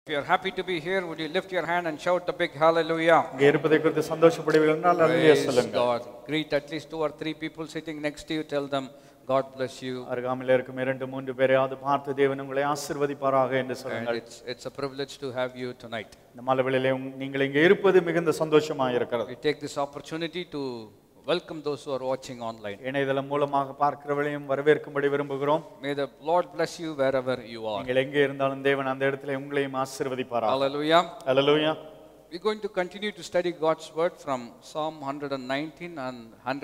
If you're happy to be here, would you lift your hand and shout a big hallelujah? இங்கே இருப்பதை குறித்து சந்தோஷப்படுவீர்கள் என்றால் அல்லேலூயா Praise சொல்லுங்க God. Greet at least two or three people sitting next to you. Tell them, God bless you. அருகாமையில் இருக்கும் இரண்டு மூன்று பேரையாவது பார்த்து தேவன் உங்களை ஆசிர்வதிப்பாராக என்று And சொல்லுங்கள் it's, it's a privilege to have you tonight. இந்த மலவெளியிலே உங்- நீங்கள் இங்கே இருப்பது மிகுந்த சந்தோஷமாக இருக்கிறது We take this opportunity to welcome those who are watching online. இணையதளம் மூலமாக பார்க்கிறவர்களையும் வரவேற்கும்படி விரும்புகிறோம் May the Lord bless you wherever you are. நீங்கள் எங்கே இருந்தாலும் தேவன் அந்த இடத்துல உங்களையும் ஆசிர்வதிப்பாராக Hallelujah. Hallelujah We're going to continue to study God's word from Psalm 119 and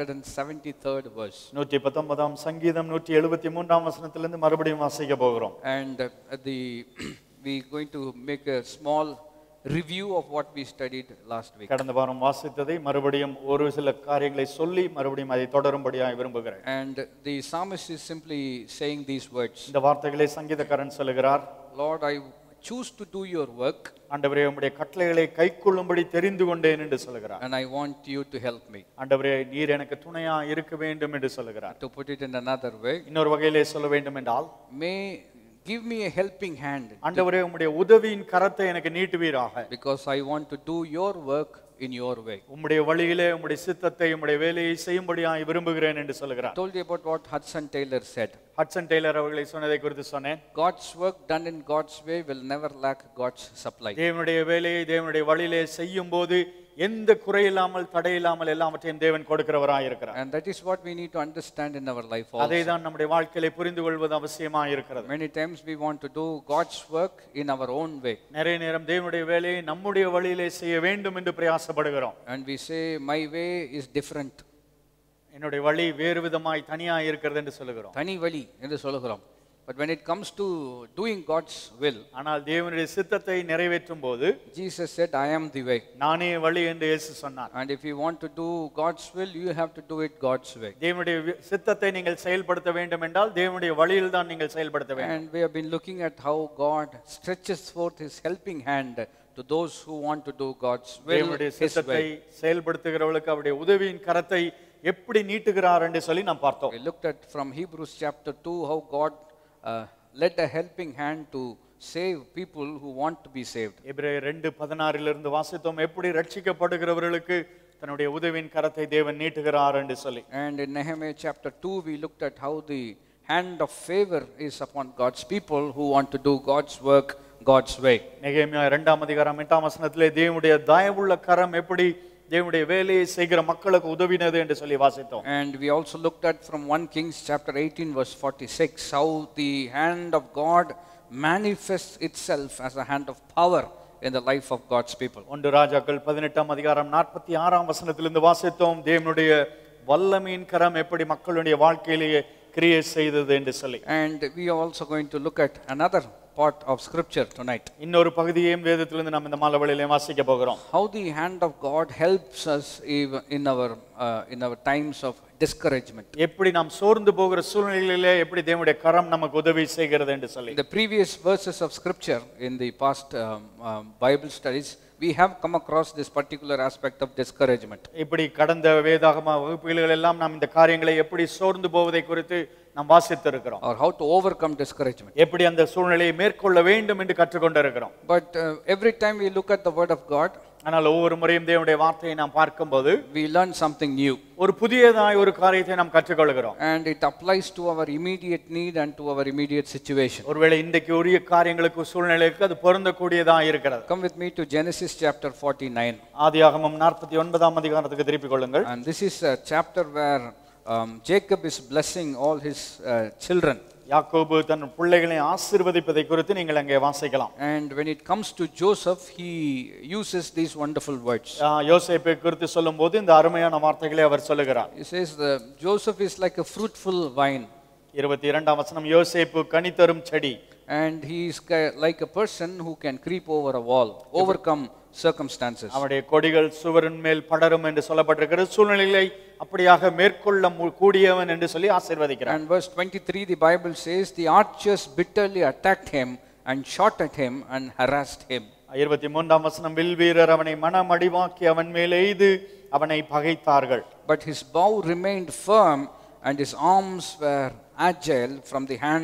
173rd verse. நூற்றி பத்தொன்பதாம் சங்கீதம் நூற்றி எழுபத்தி மூன்றாம் வசனத்திலிருந்து மறுபடியும் வாசிக்க போகிறோம் And uh, at the we're going to make a small review of what we studied last week. கடந்த வாரம் வாசித்ததை மறுபடியும் ஒரு சில காரியங்களை சொல்லி மறுபடியும் அதை தொடரும்படியாக விரும்புகிறேன் And the psalmist is simply saying these words இந்த வார்த்தைகளை சங்கீதக்காரன் சொல்லுகிறார் Lord, I choose to do your work ஆண்டவரே உம்முடைய கட்டளைகளை கைக்கொள்ளும்படி தெரிந்து கொண்டேன் என்று சொல்லுகிறார் and I want you to help me. ஆண்டவரே நீர் எனக்கு துணையா இருக்க வேண்டும் என்று சொல்லுகிறார் To put it in another way, இன்னொரு வகையிலே சொல்ல வேண்டும் என்றால் may give me a helping hand ஆண்டவரே உம்முடைய உதவியின் கரத்தை எனக்கு நீட்டுவீராக because I want to do your work in your way. உம்முடைய வழியிலே உம்முடைய சித்தத்தை உம்முடைய வேலையை செய்யும்படியாய் விரும்புகிறேன் என்று I சொல்லுகிறார் told you about what Hudson Taylor said. Hudson Taylor அவர்களை சொன்னதை குறித்து சொன்னேன் God's work done in God's way will never lack God's supply. தேவனுடைய வேலையை தேவனுடைய வழியிலே செய்யும் போது எந்த குறையில்லாமல் தடையில்லாமல் எல்லாவற்றையும் தேவன் கொடுக்கிறவராய் இருக்கிறார் And that is what we need to understand in our life அதை also. தான் நம்முடைய வாழ்க்கையில புரிந்து கொள்வது அவசியமாக இருக்கிறது Many times we want to do God's work in our own way. நிறைய நேரம் தேவனுடைய வேலையை நம்முடைய வழியிலே செய்ய வேண்டும் என்று பிரயாசப்படுகிறோம் And we say, My way is different. என்னுடைய வழி வேறு விதமாய் தனியாய் இருக்கிறது என்று சொல்லுகிறோம் தனி வழி என்று சொல்லுகிறோம் But when it comes to doing God's will, ஆனால் தேவனுடைய சித்தத்தை நிறைவேற்றும் போது Jesus said, I am the way. நானே வழி என்று இயேசு சொன்னார் And if you want to do God's will, you have to do it God's way. தேவனுடைய வி- சித்தத்தை நீங்கள் செயல்படுத்த வேண்டும் என்றால் தேவனுடைய வழியில் தான் நீங்கள் செயல்படுத்த வேண்டும் And we have been looking at how God stretches forth his helping hand to those who want to do God's will, தேவனுடைய his சித்தத்தை way. செயல்படுத்துகிறவர்களுக்கு அவருடைய உதவியின் கரத்தை எப்படி நீட்டுகிறார் என்று சொல்லி நாம் பார்த்தோம் We looked at from Hebrews chapter 2 how God uh, led a helping hand to save people who want to be saved. எபிரேயர் ரெண்டு பதினாறிலிருந்து வாசித்தோம் எப்படி ரட்சிக்கப்படுகிறவர்களுக்கு தன்னுடைய உதவியின் கரத்தை தேவன் நீட்டுகிறார் என்று சொல்லி And in Nehemiah chapter 2, we looked at how the hand of favor is upon God's people who want to do God's work God's way. நெகேமியா இரண்டாம் அதிகாரம் எட்டாம் வசனத்திலே தேவனுடைய தயவுள்ள கரம் எப்படி தேவனுடைய வேலையை செய்கிற மக்களுக்கு உதவினது என்று சொல்லி வாசித்தோம் And we also looked at from 1 Kings chapter 18, verse 46, how the hand of God manifests itself as a hand of power in the life of God's people. ஒன்று ராஜாக்கள் பதினெட்டாம் அதிகாரம் நாற்பத்தி ஆறாம் வசனத்திலிருந்து வாசித்தோம் தேவனுடைய வல்லமையின் கரம் எப்படி மக்களுடைய வாழ்க்கையிலேயே கிரியை செய்தது என்று சொல்லி And we are also going to look at another part of scripture tonight. இன்னொரு பகுதியையும் வேதத்திலிருந்து நாம் இந்த மாலவழியிலே வாசிக்க போகிறோம் How the hand of God helps us even in our, uh, in our times of discouragement. எப்படி நாம் சோர்ந்து போகிற சூழ்நிலையிலே எப்படி தேவனுடைய கரம் நமக்கு உதவி செய்கிறது என்று சொல்லி In the previous verses of scripture in the past um, um, Bible studies, we have come across this particular aspect of discouragement. இப்படி கடந்த வேதாகம வகுப்புகள் எல்லாம் நாம் இந்த காரியங்களை எப்படி சோர்ந்து போவதை குறித்து நாம் வாசித்திருக்கிறோம் or how to overcome discouragement. எப்படி அந்த சூழ்நிலையை மேற்கொள்ள வேண்டும் என்று கற்றுக்கொண்டிருக்கிறோம் But uh, every time we look at the Word of God, ஆனால் ஒவ்வொரு முறையும் தேவனுடைய வார்த்தையை நாம் பார்க்கும்போது we learn something new. ஒரு புதியதாய் ஒரு காரியத்தை நாம் கற்றுக்கொள்கிறோம் And it applies to our immediate need and to our immediate situation. ஒருவேளை இன்றைக்கு உரிய காரியங்களுக்கு சூழ்நிலைக்கு அது பொருந்தக்கூடியதா இருக்கிறது Come with me to Genesis chapter 49. ஆதியாகமம் நாற்பத்தி ஒன்பதாம் அதிகாரத்துக்கு திருப்பிக் கொள்ளுங்கள் And this is a chapter where um, Jacob is blessing all his uh, children. யாக்கோபு தன் பிள்ளைகளை ஆசீர்வதிப்பதை குறித்து நீங்கள் அங்கே வாசிக்கலாம் And when it comes to Joseph, he uses these wonderful words. ஆ, யோசேப்பை குறித்து சொல்லும்போது இந்த அருமையான வார்த்தைகளை அவர் சொல்லுகிறார் He says, the, Joseph is like a fruitful vine, இருபத்தி இரண்டாம் வசனம் யோசேப்பு கனித்தரும் செடி and he is ki- like a person who can creep over a wall, overcome circumstances. அவனுடைய கொடிகள் சுவரின் மேல் படரும் என்று சொல்லப்பட்டிருக்கிறது சூழ்நிலைகளை அப்படியாக மேற்கொள்ள மு- கூடியவன் என்று சொல்லி ஆசீர்வதிக்கிறார் And verse 23, the Bible says, the archers bitterly attacked him and shot at him and harassed him. இருபத்தி மூன்றாம் வசனம் வில் வீரர் அவனை மனமடிவாக்கி அவன் மேல் எய்து அவனை பகைத்தார்கள் But his bow remained firm and his arms were agile from the hands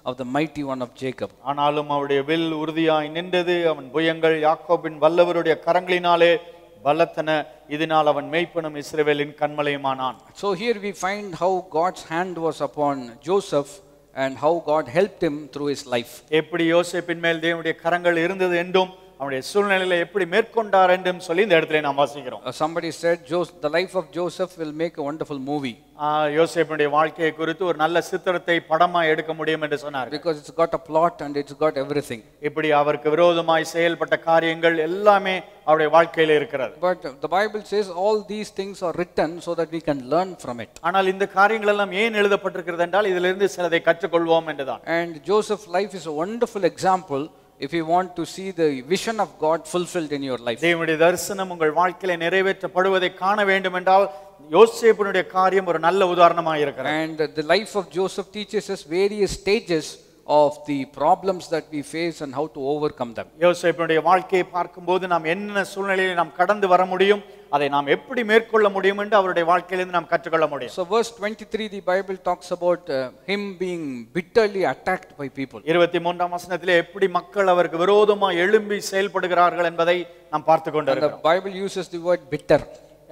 of the mighty one of Jacob. ஆனாலும் அவருடைய வில் உறுதியாய் நின்றது அவன் புயங்கள் யாக்கோபின் வல்லவருடைய கரங்களினாலே பலத்தன இதனால் அவன் மேய்ப்பனும் இஸ்ரவேலின் கண்மலையுமானான் So here we find how God's hand was upon Joseph and how God helped him through his life. எப்படி யோசேப்பின் மேல் தேவனுடைய கரங்கள் இருந்தது என்றும் அவனுடைய சூழ்நிலையில எப்படி மேற்கொண்டார் என்றும் சொல்லி இந்த இடத்துல நாம் வாசிக்கிறோம் Uh, somebody said, "Jos- The life of Joseph will make a wonderful movie ஆஹ் யோசேப்பினுடைய வாழ்க்கையை குறித்து ஒரு நல்ல சித்திரத்தை படமா எடுக்க முடியும் என்று சொன்னார் because it's got a plot and it's got everything. இப்படி அவருக்கு விரோதமாய் செயல்பட்ட காரியங்கள் எல்லாமே அவருடைய வாழ்க்கையில இருக்கிறது But the Bible says all these things are written so that we can learn from it. ஆனால் இந்த காரியங்கள் எல்லாம் ஏன் எழுதப்பட்டிருக்கிறது என்றால் இதிலிருந்து சிலதை கற்றுக்கொள்வோம் என்றுதான் And Joseph's life is a wonderful example if you want to see the vision of God fulfilled in your life. தேவனுடைய தரிசனம் உங்கள் வாழ்க்கையில நிறைவேற்றப்படுவதை காண வேண்டும் என்றால் யோசேப்பினுடைய காரியம் ஒரு நல்ல உதாரணமாக இருக்கிறது And the life of Joseph teaches us various stages of the problems that we face and how to overcome them. யோசேப்பினுடைய வாழ்க்கையை பார்க்கும்போது நாம் என்ன சூழ்நிலையில் நாம் கடந்து வர முடியும் அதை நாம் எப்படி மேற்கொள்ள முடியும் என்று அவருடைய வாழ்க்கையிலிருந்து நாம் கற்றுக்கொள்ள முடியும் So, verse 23, the Bible talks about uh, him being bitterly attacked by people. இருபத்தி மூன்றாம் வசனத்திலே எப்படி மக்கள் அவருக்கு விரோதமா எழும்பி செயல்படுகிறார்கள் என்பதை நாம் பார்த்து And the கொண்டிருக்கிறோம் Bible uses the word bitter.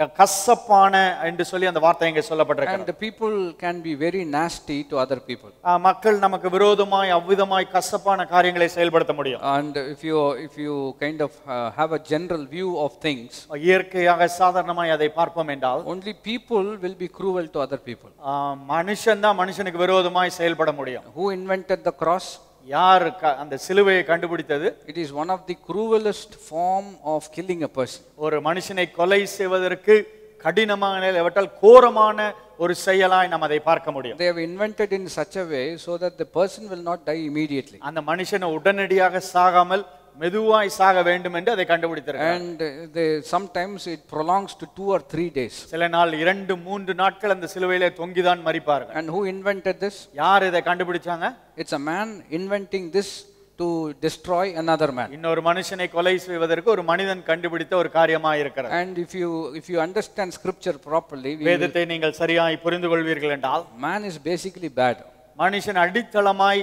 கசப்பான என்று சொல்லி அந்த வார்த்தை இங்கே சொல்லப்பட்டிருக்கிறது And the people can be very nasty to other people. ஆ, மக்கள் நமக்கு விரோதமாய் அவ்விதமாய் கசப்பான காரியங்களை செயல்படுத்த முடியும் And if you, if you kind of uh, have a general view of things, இயற்கையாக சாதாரணமாய் அதை பார்ப்போம் என்றால் only people will be cruel to other people. ஆ, மனுஷன் தான் மனுஷனுக்கு விரோதமாய் செயல்பட முடியும் Who invented the cross? யார் க- அந்த சிலுவையை கண்டுபிடித்தது It is one of the cruelest form of killing a person. ஒரு மனுஷனை கொலை செய்வதற்கு கடினமான இல்லாவிட்டால் கோரமான ஒரு செயலாய் நாம் அதை பார்க்க முடியும் They have invented in such a way so that the person will not die immediately. அந்த மனுஷனை உடனடியாக சாகாமல் மெதுவாய் சாக வேண்டும் என்று அதை கண்டுபிடித்திருக்கிறார் And uh, they, sometimes it prolongs to two or three days. சில நாள் இரண்டு மூன்று நாட்கள் அந்த சிலுவையிலே தொங்கிதான் மறிப்பார்கள் And who invented this? யார் இதை கண்டுபிடிச்சாங்க It's a man inventing this to destroy another man. இன்னொரு மனுஷனை கொலை செய்வதற்கு ஒரு மனிதன் கண்டுபிடித்த ஒரு காரியமா இருக்கிறது And if you if you understand scripture properly, we will- வேதத்தை நீங்கள் சரியாய் புரிந்து கொள்வீர்கள் என்றால் man is basically bad. மனுஷன் அடித்தளமாய்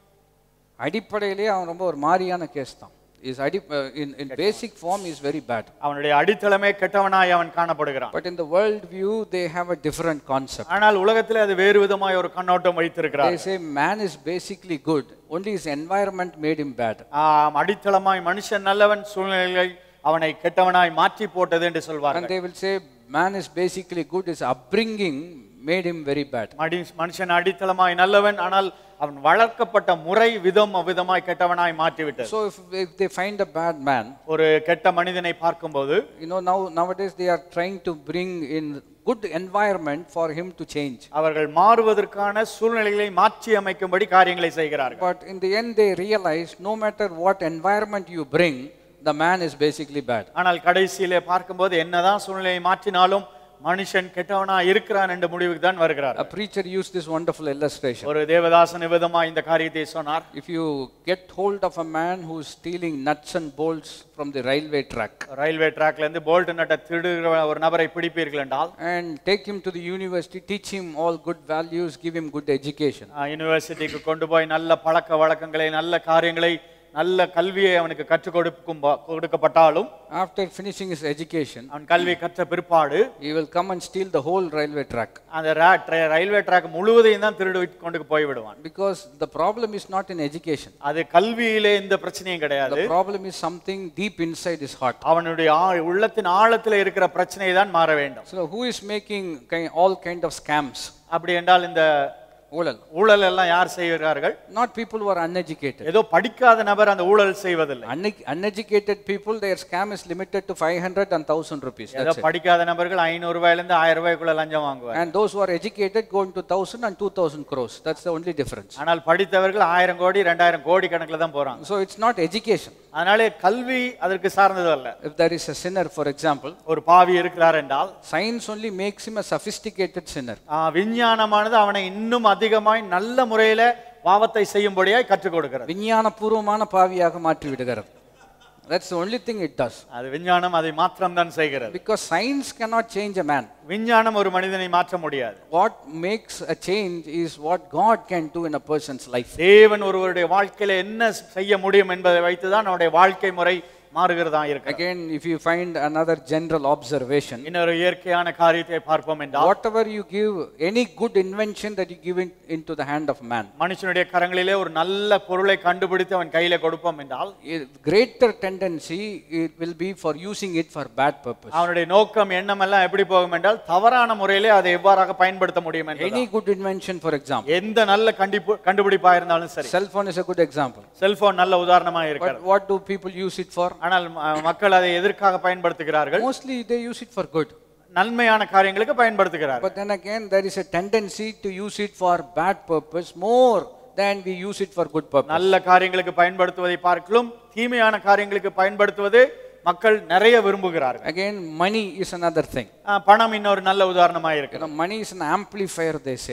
அடிப்படையிலே அவன் ரொம்ப ஒரு மாதிரியான கேஸ் தான் இஸ் அடி in in basic form is very bad அவனுடைய அடித்தளமே கெட்டவனாய் அவன் காணப்படுகிறான் but in the world view they have a different concept ஆனால் உலகத்தில் அது வேறு விதமாய் ஒரு கண்ணோட்டம் வைத்திருக்கிறார் They say man is basically good, only his environment made him bad. ஆம், அடித்தளமாய் மனுஷன் நல்லவன் சூழ்நிலைகளை அவனை கெட்டவனாய் மாற்றி போட்டது என்று And சொல்வார்கள் they will say man is basically good, his upbringing made him very bad. மடி- மனுஷன் அடித்தளமாய் நல்லவன் ஆனால் அவன் வளர்க்கப்பட்ட முறை விதம் அவ்விதமாய் கெட்டவனாய் மாற்றிவிட்டது So if, if they find a bad man, ஒரு கெட்ட மனிதனை பார்க்கும்போது you know now nowadays they are trying to bring in good environment for him to change. அவர்கள் மாறுவதற்கான சூழ்நிலைகளை மாற்றி அமைக்கும்படி காரியங்களை செய்கிறார்கள் But in the end they realize no matter what environment you bring, the man is basically bad. ஆனால் கடைசியிலே பார்க்கும்போது என்னதான் சூழ்நிலையை மாற்றினாலும் மனுஷன் கெட்டவனா இருக்கிறான் என்ற முடிவுக்கு தான் வருகிறார் A preacher used this wonderful illustration. ஒரு தேவதாசன் விதமா இந்த காரியத்தை சொன்னார் If you get hold of a man who's stealing nuts and bolts from the railway track railway ட்ராக்ல இருந்து போல்ட் நட்டை திருடுகிற ஒரு நபரை பிடிப்பீர்கள் என்றால் and take him to the university, teach him all good values, give him good education. ஆஹ், யூனிவர்சிட்டிக்கு கொண்டு போய் நல்ல பழக்க வழக்கங்களை நல்ல காரியங்களை நல்ல கல்வியை அவனுக்கு கற்றுக் கொடுக்கும் ப- கொடுக்கப்பட்டாலும் After finishing his education, அவன் கல்வி கற்ற பிற்பாடு he will come and steal the whole railway track. அந்த ரா- ட்ர- ரயில்வே ட்ராக் முழுவதையும் தான் திருடு கொண்டு போய் விடுவான் Because the problem is not in education. அது கல்வியிலே இந்த பிரச்சனையும் கிடையாது The problem is something deep inside his heart. அவனுடைய ஆ- உள்ளத்தின் ஆழத்தில் இருக்கிற பிரச்சனை தான் மாற வேண்டும் So who is making ki- all kind of scams? அப்படி என்றால் இந்த Ulal. ஊழல் எல்லாம் யார் செய்கிறார்கள் Not people who are uneducated. ஏதோ படிக்காத நபர் அந்த ஊழல் செய்வதில்லை Une- uneducated people, their scam is limited to 500 and 1000 rupees. ஏதோ That's it. படிக்காத நபர்கள் ஐநூறு ரூபாயில இருந்து ஆயிரம் ரூபாய்க்குள்ள லஞ்சம் வாங்குவார் And those who are educated go into 1000 and 2000 crores. That's the only difference. ஆனால் படித்தவர்கள் ஆயிரம் கோடி ரெண்டாயிரம் கோடி கணக்குல தான் போறாங்க So it's not education. அதனாலே கல்வி அதற்கு சார்ந்தது அல்ல If there is a sinner, for example, ஒரு பாவி இருக்கிறார் என்றால் science only makes him a sophisticated sinner. ஆ, விஞ்ஞானமானது அவனை இன்னும் அதிகமாய் நல்ல முறையில பாவத்தை செய்யும்படியாய் கற்றுக் கொடுக்கிறது விஞ்ஞானபூர்வமான பாவியாக மாற்றி விடுகிறது That's the only thing it does. அது விஞ்ஞானம் அதை மாத்திரம் தான் செய்கிறது Because science cannot change a man. விஞ்ஞானம் ஒரு மனிதனை மாற்ற முடியாது What makes a change is what God can do in a person's life. தேவன் ஒருவருடைய வாழ்க்கையில என்ன செய்ய முடியும் என்பதை வைத்துதான் அவனுடைய வாழ்க்கை முறை மாறுகிறதா இருக்கு Again, if you find another general observation, இன்னொரு இயற்கையான காரியத்தை பார்ப்போம் என்றால் whatever you give, any good invention that you give in, into the hand of man, மனுஷனுடைய கரங்களிலே ஒரு நல்ல பொருளை கண்டுபிடித்து அவன் கையில கொடுப்போம் என்றால் i- greater tendency it will be for using it for bad purpose. அவனுடைய நோக்கம் எண்ணம் எல்லாம் எப்படி போகும் என்றால் தவறான முறையிலே அதை எவ்வாறாக பயன்படுத்த முடியும் என்பது Any good invention, for example, எந்த நல்ல கண்டிப்பு கண்டுபிடிப்பா இருந்தாலும் சரி cell phone is a good example. Cellphone நல்ல உதாரணமா But இருக்கிறது what do people use it for? ஆனால் ம- மக்கள் அதை எதற்காக பயன்படுத்துகிறார்கள் Mostly they use it for good. நன்மையான காரியங்களுக்கு பயன்படுத்துகிறார்கள் But then again, there is a tendency to use it for bad purpose more than we use it for good purpose. நல்ல காரியங்களுக்கு பயன்படுத்துவதை பார்க்கலும் தீமையான காரியங்களுக்கு பயன்படுத்துவது மக்கள் நிறைய விரும்புகிறார்கள் Again, money is another thing. ஆ, பணம் இன்னொரு நல்ல உதாரணமா You இருக்கு know, money is an amplifier, they say.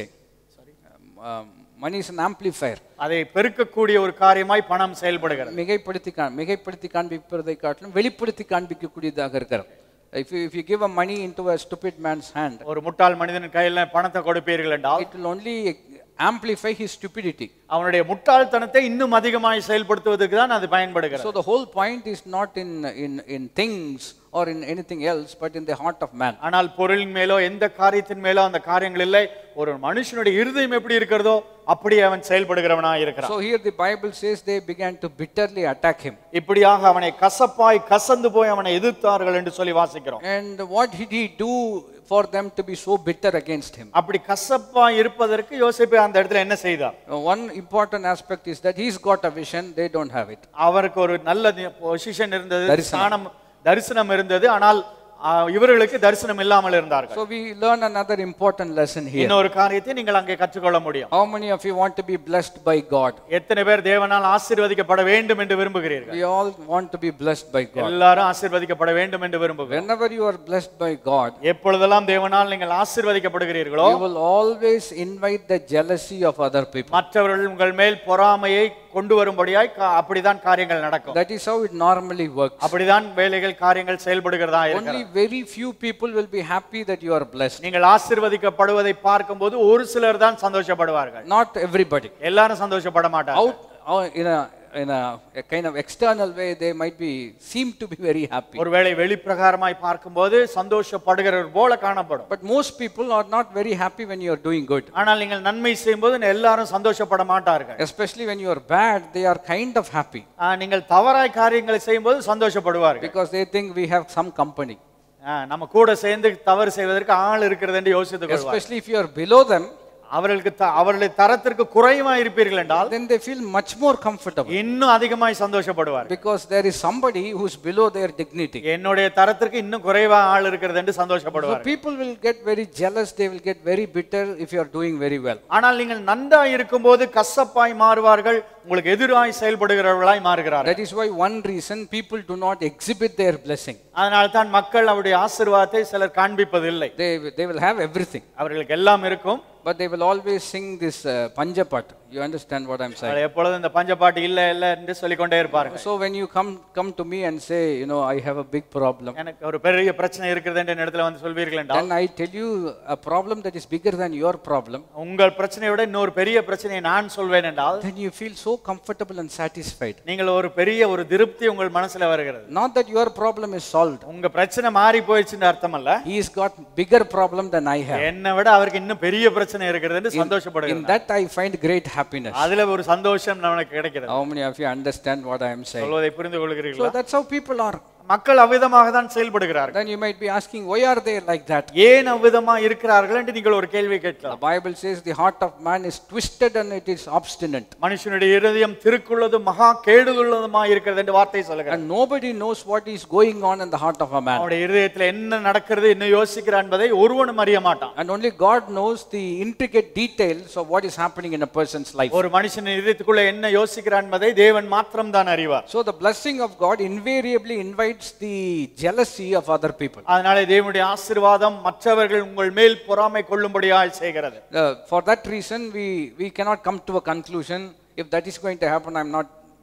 Um, um, money is an amplifier. அதை பெருக்கக்கூடிய ஒரு காரியமாய் பணம் செயல்படுகிறது மிகைப்படுத்தி கா மிகைப்படுத்தி காண்பிப்பதை காட்டிலும் வெளிப்படுத்தி காண்பிக்கக்கூடியதாக இருக்கிறது if you, if you give a money into a stupid man's hand ஒரு முட்டாள் மனிதன் கையில பணத்தை கொடுப்பீர்கள் என்றால் it will only amplify his stupidity அவனுடைய முட்டாள்தனத்தை இன்னும் அதிகமாய் செயல்படுத்துவதற்கு தான் அது பயன்படுகிறது so the whole point is not in in in things or in anything else but in the heart of man ஆனால் பொருளின் மேலோ எந்த காரியத்தின் மேலோ அந்த காரியங்கள் இல்லை ஒரு மனுஷனுடைய இருதயம் எப்படி இருக்கிறதோ அப்படி அவன் செயல்படுகிறவனா இருக்கிறான் so here the bible says they began to bitterly attack him இப்படியாக அவனை கசப்பாய் கசந்து போய் அவனை எதிர்த்தார்கள் என்று சொல்லி வாசிக்கிறோம் and what did he do for them to be so bitter against him அப்படி கசப்பாய் இருப்பதற்கு யோசிப்பு அந்த இடத்துல என்ன செய்தார் Uh, one important aspect is that he's got a vision they don't have it அவருக்கு ஒரு நல்ல பொசிஷன் இருந்தது தரிசனம். ஸ்தானம் தரிசனம் இருந்தது ஆனால் ஆ, இவர்களுக்கு தரிசனம் இல்லாமல் இருந்தார்கள் so we learn another important lesson here இன்னொரு காரியத்தை நீங்கள் அங்கே கற்றுக்கொள்ள முடியும் how many of you want to be blessed by god எத்தனை பேர் தேவனால் ஆசீர்வதிக்கப்பட வேண்டும் என்று விரும்புகிறீர்கள் we all want to be blessed by god எல்லாரும் ஆசீர்வதிக்கப்பட வேண்டும் என்று விரும்புகிறோம் whenever you are blessed by god எப்பொழுதெல்லாம் தேவனால் நீங்கள் ஆசீர்வதிக்கப்படுகிறீர்களோ you will always invite the jealousy of other people மற்றவர்கள் உங்கள் மேல் பொறாமையை கொண்டு வரும்படியாய் கா- அப்படிதான் காரியங்கள் நடக்கும் that is how it normally works அப்படிதான் வேலைகள் காரியங்கள் செயல்படுகிறதா only இருக்கிறது very few people will be happy that you are blessed நீங்கள் ஆசீர்வதிக்கப்படுவதை பார்க்கும்போது ஒரு சிலர் தான் சந்தோஷப்படுவார்கள் not everybody எல்லாரும் சந்தோஷப்பட மாட்டாங்க out, out in a in a, a kind of external way they might be seem to be very happy ஒருவேளை வெளிப்பிரகாரமாய் பார்க்கும்போது சந்தோஷப்படுகிறவர் போல காணப்படும் but most people are not very happy when you are doing good ஆனால் நீங்கள் நன்மை செய்யும்போது எல்லாரும் சந்தோஷப்பட மாட்டார்கள் especially when you are bad they are kind of happy ஆ, நீங்கள் தவறாய் காரியங்களை செய்யும்போது சந்தோஷப்படுவார்கள் because they think we have some company ஆ, நம்ம கூட சேர்ந்து தவறு செய்வதற்கு ஆள் இருக்கிறது என்று யோசித்துக் கொள்வார் especially if you are below them அவர்களுக்கு த- அவர்களுடைய தரத்திற்கு குறைவா இருப்பீர்கள் என்றால் then they feel much more comfortable இன்னும் அதிகமாய் சந்தோஷப்படுவார் because there is somebody who's below their dignity என்னுடைய தரத்திற்கு இன்னும் குறைவா ஆள் இருக்கிறது என்று so சந்தோஷப்படுவார் people will get very jealous they will get very bitter if you are doing very well ஆனால் நீங்கள் நன்றாய் இருக்கும்போது கசப்பாய் மாறுவார்கள் உங்களுக்கு எதிராய் செயல்படுகிறவர்களாய் மாறுகிறார்கள் that is why one reason people do not exhibit their blessing அதனால தான் மக்கள் அவருடைய ஆசீர்வாதத்தை சிலர் காண்பிப்பதில்லை they they will have everything அவர்களுக்கு எல்லாம் இருக்கும் but they will always sing this uh, panjapat you understand what i'm saying அவர்கள் எப்பொழுதும் இந்த பஞ்சப்பாட்டு இல்ல இல்ல என்று சொல்லிக்கொண்டே இருப்பார்கள் so when you come come to me and say you know i have a big problem எனக்கு ஒரு பெரிய பிரச்சனை இருக்கிறது என்று இடத்துல வந்து சொல்வீர்கள் என்றால் then i tell you a problem that is bigger than your problem உங்கள் பிரச்சனையை விட இன்னொரு பெரிய பிரச்சனையை நான் சொல்வேன் என்றால் then you feel so comfortable and satisfied நீங்கள் ஒரு பெரிய ஒரு திருப்தி உங்கள் மனசுல வருகிறது not that your problem is solved உங்க பிரச்சனை மாறி போயிடுச்சுன்னு அர்த்தம் அல்ல he has got bigger problem than i have என்னை விட அவருக்கு இன்னும் பெரிய பிரச்சனை இருக்கிறது என்று in சந்தோஷப்படுகிறேன் that i find great happiness அதுல ஒரு சந்தோஷம் நமக்கு கிடைக்கிறது how many of you understand what i am saying சொல்வதை புரிந்து so கொள்கிறீர்களா that's how people are மக்கள் அவ்விதமாக தான் செயல்படுகிறார்கள் then you might be asking why are they like that ஏன் அவ்விதமா இருக்கிறார்கள் என்று நீங்கள் ஒரு கேள்வி the கேட்கலாம் bible says the heart of man is twisted and it is obstinate மனுஷனுடைய இருதயம் திருக்குள்ளதும் மகா கேடுள்ளதுமா இருக்கிறது என்று வார்த்தை சொல்லுகிறார் and nobody knows what is going on in the heart of a man அவனுடைய இருதயத்துல என்ன நடக்கிறது என்ன யோசிக்கிறான் என்பதை ஒருவனும் அறிய மாட்டான் and only god knows the intricate details of what is happening in a person's life ஒரு மனுஷன் இதயத்துக்குள்ள என்ன யோசிக்கிறான் என்பதை தேவன் மாத்திரம் தான் அறிவார் so the blessing of god invariably invites the jealousy of other people அதனாலே தேவனுடைய ஆசீர்வாதம் மற்றவர்கள் உங்கள் மேல் பொறாமை கொள்ளும்படியாய் செய்கிறது Uh, for that reason we we cannot come to a conclusion if that is going to happen i'm not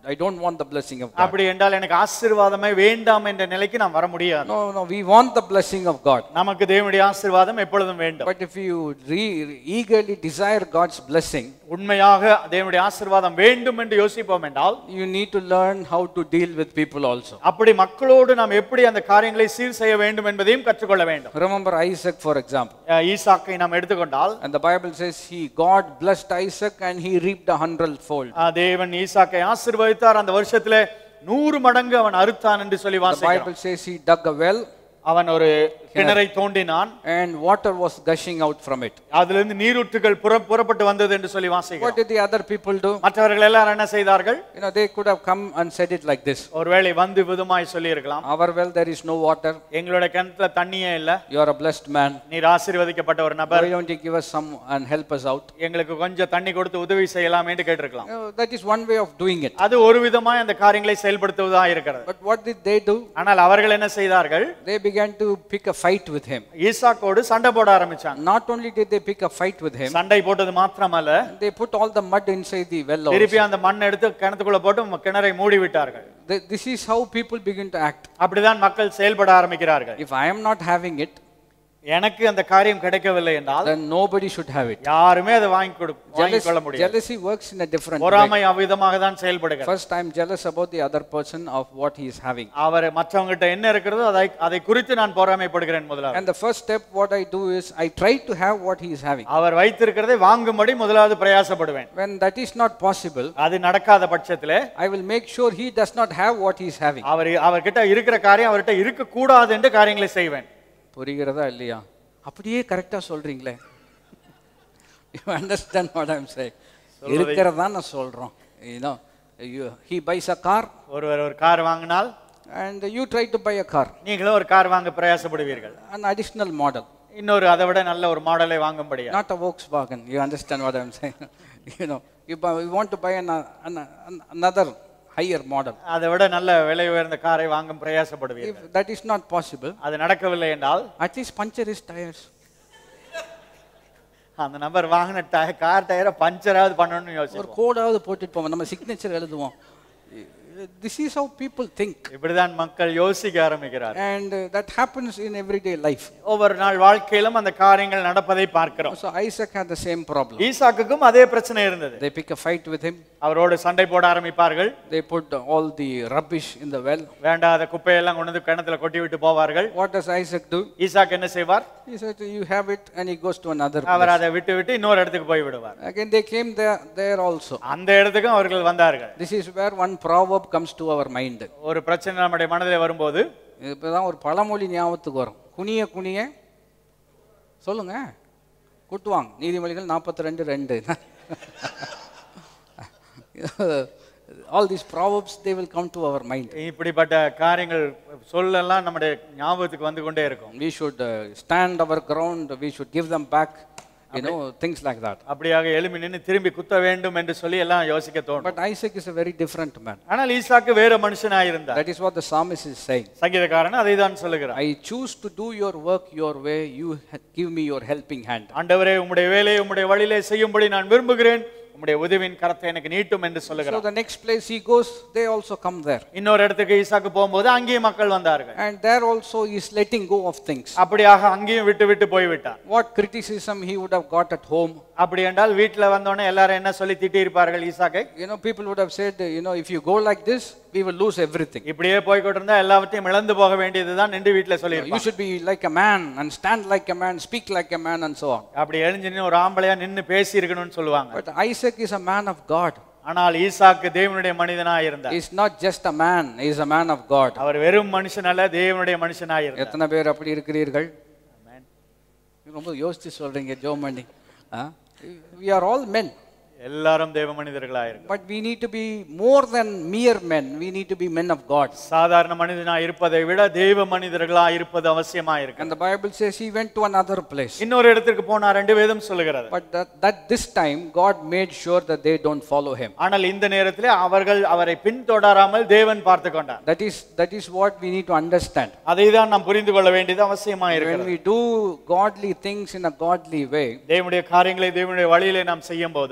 I don't want the blessing of God. அப்படி என்றால் எனக்கு ஆசீர்வாதமே வேண்டாம் என்ற நிலைக்கு நாம் வர முடியாது No, no, we want the blessing of God. நமக்கு தேவனுடைய ஆசீர்வாதம் எப்பொழுதும் வேண்டும் But if you re- eagerly desire God's blessing, உண்மையாக தேவனுடைய ஆசீர்வாதம் வேண்டும் என்று யோசிப்போம் என்றால் you need to learn how to deal with people also. அப்படி மக்களோடு நாம் எப்படி அந்த காரியங்களை சீர் செய்ய வேண்டும் என்பதையும் கற்றுக்கொள்ள வேண்டும் Remember Isaac, for example. அஹ் ஈசாக்கை நாம் எடுத்துக்கொண்டால் And the Bible says he God blessed Isaac and he reaped a hundredfold. அஹ் தேவன் ஈசாக்கை ஆசீர்வதித்தார் அந்த வருஷத்திலே நூறு மடங்கு அவன் அறுத்தான் என்று சொல்லி The வாசிக்கிறோம் Bible says he dug a well அவன் ஒரு கிணறை தோண்டினான் and water was gushing out from it. அதிலிருந்து நீரூற்றுகள் புற புறப்பட்டு வந்தது என்று சொல்லி What வாசிக்கிறோம் did the other people do? மற்றவர்கள் எல்லாரும் என்ன செய்தார்கள் You know, they could have come and said it like this ஒருவேளை வந்து விதமாய் சொல்லி இருக்கலாம் Our well, there is no water. எங்களோட கிணத்துல தண்ணியே இல்ல You are a blessed man. நீர் ஆசீர்வதிக்கப்பட்ட ஒரு நபர் Why don't you give us some and help us out? எங்களுக்கு கொஞ்சம் தண்ணி கொடுத்து உதவி செய்யலாம் என்று கேட்டிருக்கலாம் You know, that is one way of doing it. அது ஒரு விதமாய் அந்த காரியங்களை செயல்படுத்துவதா இருக்கிறது But what did they do? ஆனால் அவர்கள் என்ன செய்தார்கள் They began to pick a fight with him. ஈசாக்கோடு சண்டை போட ஆரம்பிச்சாங்க Not only did they pick a fight with him, சண்டை போட்டது மாத்திரமல்ல they put all the mud inside the well. also. திருப்பி அந்த மண் எடுத்து கிணத்துக்குள்ள போட்டு கிணறை மூடி விட்டார்கள் Th- This is how people begin to act. அப்படிதான் மக்கள் செயல்பட ஆரம்பிக்கிறார்கள் If I am not having it, எனக்கு அந்த காரியம் கிடைக்கவில்லை என்றால் then nobody should have it. யாருமே அதை வாங்கி கொடு வாங்கிக் Jealous- கொள்ள முடியாது jealousy works in a different way. பொறாமை அவ்விதமாக தான் செயல்படுகிறது First, I am jealous about the other person of what he is having. அவர் மற்றவங்ககிட்ட என்ன இருக்கிறதோ அதை அதை குறித்து நான் பொறாமைப்படுகிறேன் முதலாவது And the first step, what I do is, I try to have what he is having. அவர் வைத்திருக்கிறதை வாங்கும்படி முதலாவது பிரயாசப்படுவேன் When that is not possible, அது நடக்காத பட்சத்திலே I will make sure he does not have what he is having. அவர் அவர்கிட்ட இருக்கிற காரியம் அவர்கிட்ட இருக்க கூடாது என்று காரியங்களை செய்வேன் புரிகிறதா இல்லையா அப்படியே கரெக்டா சொல்றீங்களே you understand what I'm say இருக்கிறதா நான் சொல்றோம் you know you he buys a car ஒருவர் ஒரு கார் வாங்கினால் and you try to buy a car நீங்களும் ஒரு கார் வாங்க பிரயாசப்படுவீர்கள் an additional model இன்னொரு அதை விட நல்ல ஒரு மாடலை வாங்கும்படியா not a volkswagen you understand what i'm saying you know you, buy, you want to buy an, an, an, another higher model அதை விட நல்ல விலை உயர்ந்த காரை வாங்கும் பிரயாசப்படுவீர்கள் if that is not possible அது நடக்கவில்லை என்றால் at least puncture his tires அந்த நபர் வாங்கின டய கார் டயரை பஞ்சராவது பண்ணணும்னு ஒரு யோசிப்போம் கோடாவது போட்டுட்டு போவோம் நம்ம சிக்னேச்சர் எழுதுவோம் this is how people think இப்படிதான் மக்கள் யோசிக்க ஆரம்பிக்கிறார் and uh, that happens in everyday life ஒவ்வொரு நாள் வாழ்க்கையிலும் அந்த காரியங்கள் நடப்பதை பார்க்கிறோம் so isaac had the same problem ஈசாக்குக்கும் அதே பிரச்சனை இருந்தது they pick a fight with him அவரோடு சண்டை போட ஆரம்பிப்பார்கள் they put all the rubbish in the well வேண்டாத குப்பையெல்லாம் கொண்டு வந்து கிணத்துல கொட்டி விட்டு போவார்கள் what does isaac do Isaac என்ன செய்வார் he said you have it and he goes to another our place அதை விட்டு விட்டு இன்னொரு இடத்துக்கு போய் விடுவார் again they came there there also அந்த இடத்துக்கும் அவர்கள் வந்தார்கள் this is where one proverb comes to our mind ஒரு பிரச்சனை நம்முடைய மனதில் வரும்போது இப்பதான் ஒரு பழமொழி ஞாபகத்துக்கு வரும் குனிய குனிய சொல்லுங்க கூட்டுவாங்க நீதிமொழிகள் நாற்பத்தி ரெண்டு ரெண்டு all these proverbs they will come to our mind இப்படிப்பட்ட காரியங்கள் சொல்லெல்லாம் நம்முடைய ஞாபகத்துக்கு வந்து கொண்டே இருக்கும் we should uh, stand our ground we should give them back you know things like that அப்படியாக எழும்பி நின்று திரும்பி குத்த வேண்டும் என்று சொல்லி எல்லாம் யோசிக்க தோணும் but isaac is a very different man ஆனால் ஈசாக்கு வேற மனுஷனாயிருந்தார் that is what the psalmist is saying சங்கீதக்காரன் அதை தான் சொல்லுகிறார் i choose to do your work your way you ha- give me your helping hand ஆண்டவரே உம்முடைய வேலையை உம்முடைய வழியிலே செய்யும்படி நான் விரும்புகிறேன் உம்முடைய உதவியின் கரத்தை எனக்கு நீட்டும் என்று so சொல்லுகிறார் the next place he goes they also come there இன்னொரு இடத்துக்கு ஈசாக்கு போகும்போது அங்கேயும் மக்கள் வந்தார்கள் And there also he is letting go of things. அப்படியாக அங்கேயும் விட்டு விட்டு போய்விட்டார் What criticism he would have got at home. அப்படி என்றால் வீட்டுல வந்தோடனே எல்லாரும் என்ன சொல்லி திட்டி இருப்பார்கள் ஈசாக்கை You know, people would have said, you know, if you go like this, we will lose everything. இப்படியே போய்கிட்டு இருந்தா எல்லாவற்றையும் இழந்து போக வேண்டியதுதான் என்று வீட்டுல சொல்லி You should be like a man and stand like a man, speak like a man, and so on. அப்படி எழுஞ்சு நின்னு ஒரு ஆம்பளையா நின்னு பேசி இருக்கணும்னு சொல்லுவாங்க But Isaac is a man of God. ஆனால் ஈசாக்கு தேவனுடைய மனிதனா இருந்தார் He's not just a man, he is a man of God. அவர் வெறும் மனுஷன் அல்ல தேவனுடைய மனுஷனா இருந்தார் எத்தனை பேர் அப்படி இருக்கிறீர்கள் ரொம்ப யோசிச்சு சொல்றீங்க Jomani we are all men எல்லாரும் தேவ மனிதர்களா இருந்தார் but we need to be more than mere men we need to be men of god சாதாரண மனிதனா இருப்பதை விட தேவ மனிதர்களா இருப்பது அவசியமா இருக்கு and the bible says he went to another place இன்னொரு இடத்திற்கு போனா ரெண்டு வேதம் சொல்லுகிறது but that, that this time god made sure that they don't follow him ஆனால் இந்த நேரத்திலே அவர்கள் அவரை பின்தொடராமல் தேவன் பார்த்து கொண்டார் that is that is what we need to understand அதை தான் நாம் புரிந்து கொள்ள வேண்டியது அவசியமா when இருக்கிறது we do godly things in a godly way தேவனுடைய காரியங்களை தேவனுடைய வழியிலே நாம் செய்யும் போது god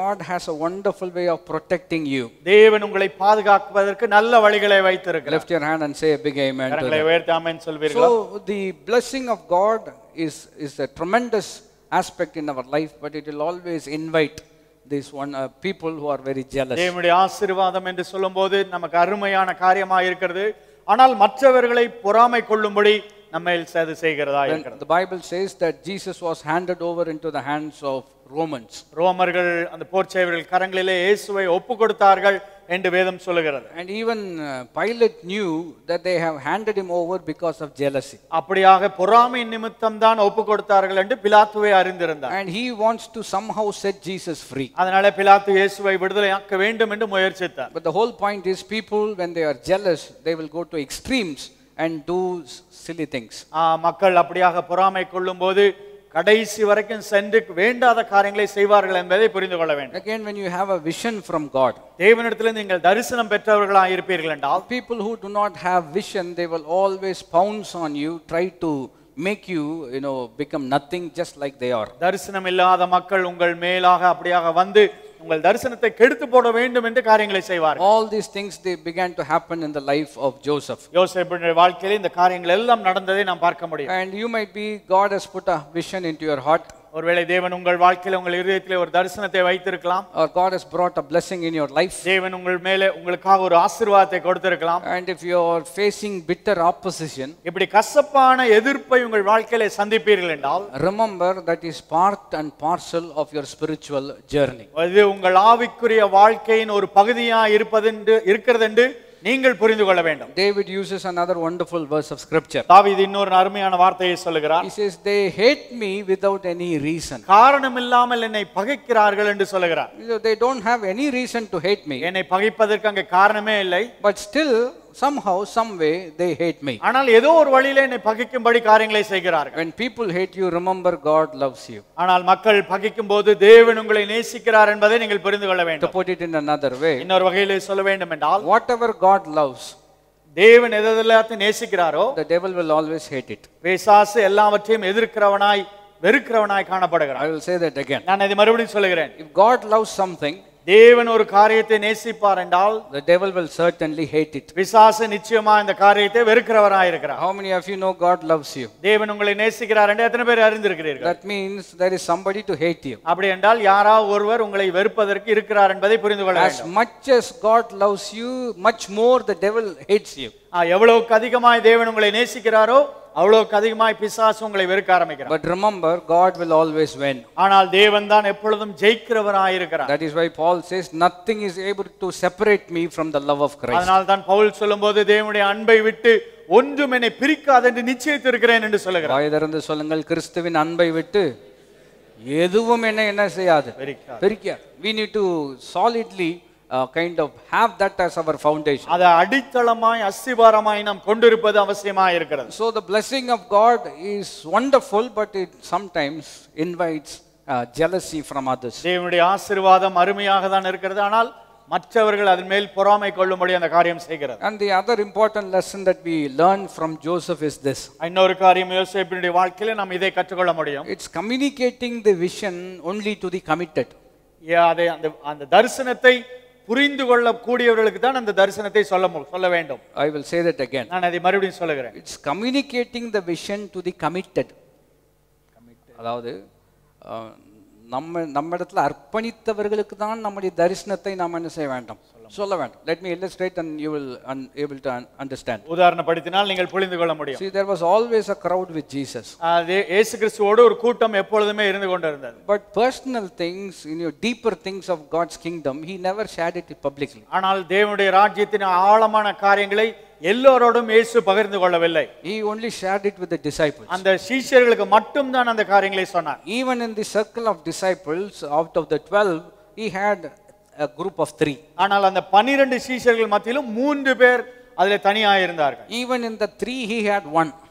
God has a wonderful way of protecting you. தேவன் உங்களை பாதுகாப்பதற்கு நல்ல வழிகளை வைத்திருக்கிறார் Lift your hand and say a big amen to கரங்களை that. உயர்த்தி ஆமென் சொல்வீர்களா So the blessing of God is, is a tremendous aspect in our life, but it will always invite these one uh, people who are very jealous. தேவனுடைய ஆசீர்வாதம் என்று சொல்லும்போது நமக்கு அருமையான காரியமா இருக்கிறது ஆனால் மற்றவர்களை பொறாமை கொள்ளும்படி நம்ம அது செய்கிறதா When இருக்கிறது the Bible says that Jesus was handed over into the hands of Romans. ரோமர்கள் அந்த போர்ச்சேவர்கள் கரங்களிலே இயேசுவை ஒப்பு கொடுத்தார்கள் என்று வேதம் சொல்லுகிறது And even uh, Pilate knew that they have handed him over because of jealousy. அப்படியாக பொறாமை நிமித்தம் தான் ஒப்பு கொடுத்தார்கள் என்று பிலாத்துவை அறிந்திருந்தார் And he wants to somehow set Jesus free. அதனால பிலாத்து இயேசுவை விடுதலையாக்க வேண்டும் என்று முயற்சித்தார் But the whole point is people, when they are jealous, they will go to extremes and do s- silly things. ஆ, மக்கள் அப்படியாக பொறாமை கொள்ளும்போது கடைசி வரைக்கும் சென்று வேண்டாத காரியங்களை செய்வார்கள் என்பதை புரிந்து கொள்ள வேண்டும் Again, when you have a vision from God, தேவனிடத்தில் நீங்கள் தரிசனம் பெற்றவர்களாக இருப்பீர்கள் என்றால் people who do not have vision, they will always pounce on you, try to make you, you know, become nothing just like they are. தரிசனம் இல்லாத மக்கள் உங்கள் மேலாக அப்படியாக வந்து உங்கள் தரிசனத்தை கெடுத்து போட வேண்டும் என்று காரியங்களை செய்வார்கள் All these things, they began to happen in the life of Joseph. யோசேப்பினுடைய வாழ்க்கையில் இந்த காரியங்கள் எல்லாம் நடந்ததை நாம் பார்க்க முடியும் And you might be, God has put a vision into your heart, ஒருவேளை தேவன் உங்கள் வாழ்க்கையில் உங்கள் இருதயத்திலே ஒரு தரிசனத்தை வைத்திருக்கலாம் or God has brought a blessing in your life. தேவன் உங்கள் மேலே உங்களுக்காக ஒரு ஆசீர்வாதத்தை கொடுத்திருக்கலாம் And if you are facing bitter opposition, இப்படி கசப்பான எதிர்ப்பை உங்கள் வாழ்க்கையில சந்திப்பீர்கள் என்றால் remember that is part and parcel of your spiritual journey. இது உங்கள் ஆவிக்குரிய வாழ்க்கையின் ஒரு பகுதியா இருப்பதென்று இருக்கிறது என்று நீங்கள் புரிந்து கொள்ள வேண்டும் David uses another wonderful verse of scripture. தாவீது இன்னொரு அருமையான வார்த்தையை சொல்லுகிறார் He says, They hate me without any reason. காரணம் இல்லாமல் என்னை பகைக்கிறார்கள் என்று சொல்லுகிறார் You know, They don't have any reason to hate me, என்னை பகைப்பதற்கு அங்கே காரணமே இல்லை but still, somehow, some way, they hate me. ஆனால் ஏதோ ஒரு வழியில என்னை பகைக்கும்படி காரியங்களை செய்கிறார்கள் When people hate you, remember God loves you. ஆனால் மக்கள் பகைக்கும் போது தேவன் உங்களை நேசிக்கிறார் என்பதை நீங்கள் புரிந்து கொள்ள To வேண்டும் put it in another way, இன்னொரு வகையிலே சொல்ல வேண்டும் என்றால் whatever God loves, தேவன் எதெல்லாத்தையும் நேசிக்கிறாரோ the devil will always hate it. பிசாசு எல்லாவற்றையும் எதிர்க்கிறவனாய் வெறுக்கிறவனாய் காணப்படுகிறான் I will say that again. நான் இதை மறுபடியும் சொல்லுகிறேன் If God loves something, தேவன் ஒரு காரியத்தை நேசிப்பார் என்றால் the devil will certainly hate it. பிசாசு நிச்சயமா இந்த காரியத்தை வெறுக்கிறவராய் இருக்கிறார் How many of you know God loves you? தேவன் உங்களை நேசிக்கிறார் என்று எத்தனை பேர் அறிந்திருக்கிறீர்கள் That means there is somebody to hate you. அப்படி என்றால் யாராவது ஒருவர் உங்களை வெறுப்பதற்கு இருக்கிறார் என்பதை புரிந்து கொள்ள As வேண்டும் much as God loves you, much more the devil hates you. ஆ, எவ்வளவுக்கு அதிகமாய் தேவன் உங்களை நேசிக்கிறாரோ அவ்வளவுக்கு அதிகமாய் பிசாசு உங்களை வெறுக்க ஆரம்பிக்கிறார் But remember, God will always win. ஆனால் தேவன் தான் எப்பொழுதும் ஜெயிக்கிறவராய் இருக்கிறார் That is why Paul says, Nothing is able to separate me from the love of Christ. அதனால் தான் பவுல் சொல்லும்போது தேவனுடைய அன்பை விட்டு ஒன்றும் என்னை பிரிக்காது என்று நிச்சயித்திருக்கிறேன் என்று சொல்லுகிறார் வாய் திறந்து சொல்லுங்கள் கிறிஸ்துவின் அன்பை விட்டு எதுவும் என்ன என்ன செய்யாது பிரிக்காது. பிரிக்க we need to solidly uh, kind of have that as our foundation அதை அடித்தளமாய் அஸ்திபாரமாய் நாம் கொண்டிருப்பது அவசியமாய் இருக்கிறது so the blessing of god is wonderful but it sometimes invites uh, jealousy from others தேவனுடைய ஆசீர்வாதம் அருமையாக தான் இருக்கிறது ஆனால் மற்றவர்கள் அதன் மேல் பொறாமை கொள்ளும்படி அந்த காரியம் செய்கிறது and the other important lesson that we learn from joseph is this இன்னொரு காரியம் யோசேப்பினுடைய வாழ்க்கையில நாம் இதை கற்றுக்கொள்ள முடியும் it's communicating the vision only to the committed ஏ, அதை அந்த அந்த தரிசனத்தை புரிந்து கொள்ளக்கூடியவர்களுக்கு தான் அந்த தரிசனத்தை சொல்ல மு- சொல்ல வேண்டும் i will say that again நான் அதை மறுபடியும் சொல்லுகிறேன் it's communicating the vision to the committed அதாவது அஹ், நம்ம நம்ம இடத்துல அர்ப்பணித்தவர்களுக்கு தான் நம்முடைய தரிசனத்தை நாம் என்ன செய்ய வேண்டாம் சொல்ல வேண்டாம் let me illustrate and you will un- able to un- understand உதாரணப்படுத்தினால் நீங்கள் புரிந்து கொள்ள முடியும் see there was always a crowd with jesus அது இயேசு கிறிஸ்துவோடு ஒரு கூட்டம் எப்பொழுதுமே இருந்து கொண்டிருந்தது but personal things in your deeper things of god's kingdom he never shared it publicly ஆனால் தேவனுடைய ராஜ்யத்தின் ஆழமான காரியங்களை எல்லோரோடும் இயேசு பகிர்ந்து கொள்ளவில்லை he only shared it with the disciples அந்த சீஷர்களுக்கு மட்டும்தான் அந்த காரியங்களை சொன்னார் even in the circle of disciples out of the 12 he had a group of 3 ஆனால் அந்த பன்னிரண்டு சீஷர்கள் மத்தியிலும் மூன்று பேர் அதில் தனியாக இருந்தார்கள் Even in the three, he had one.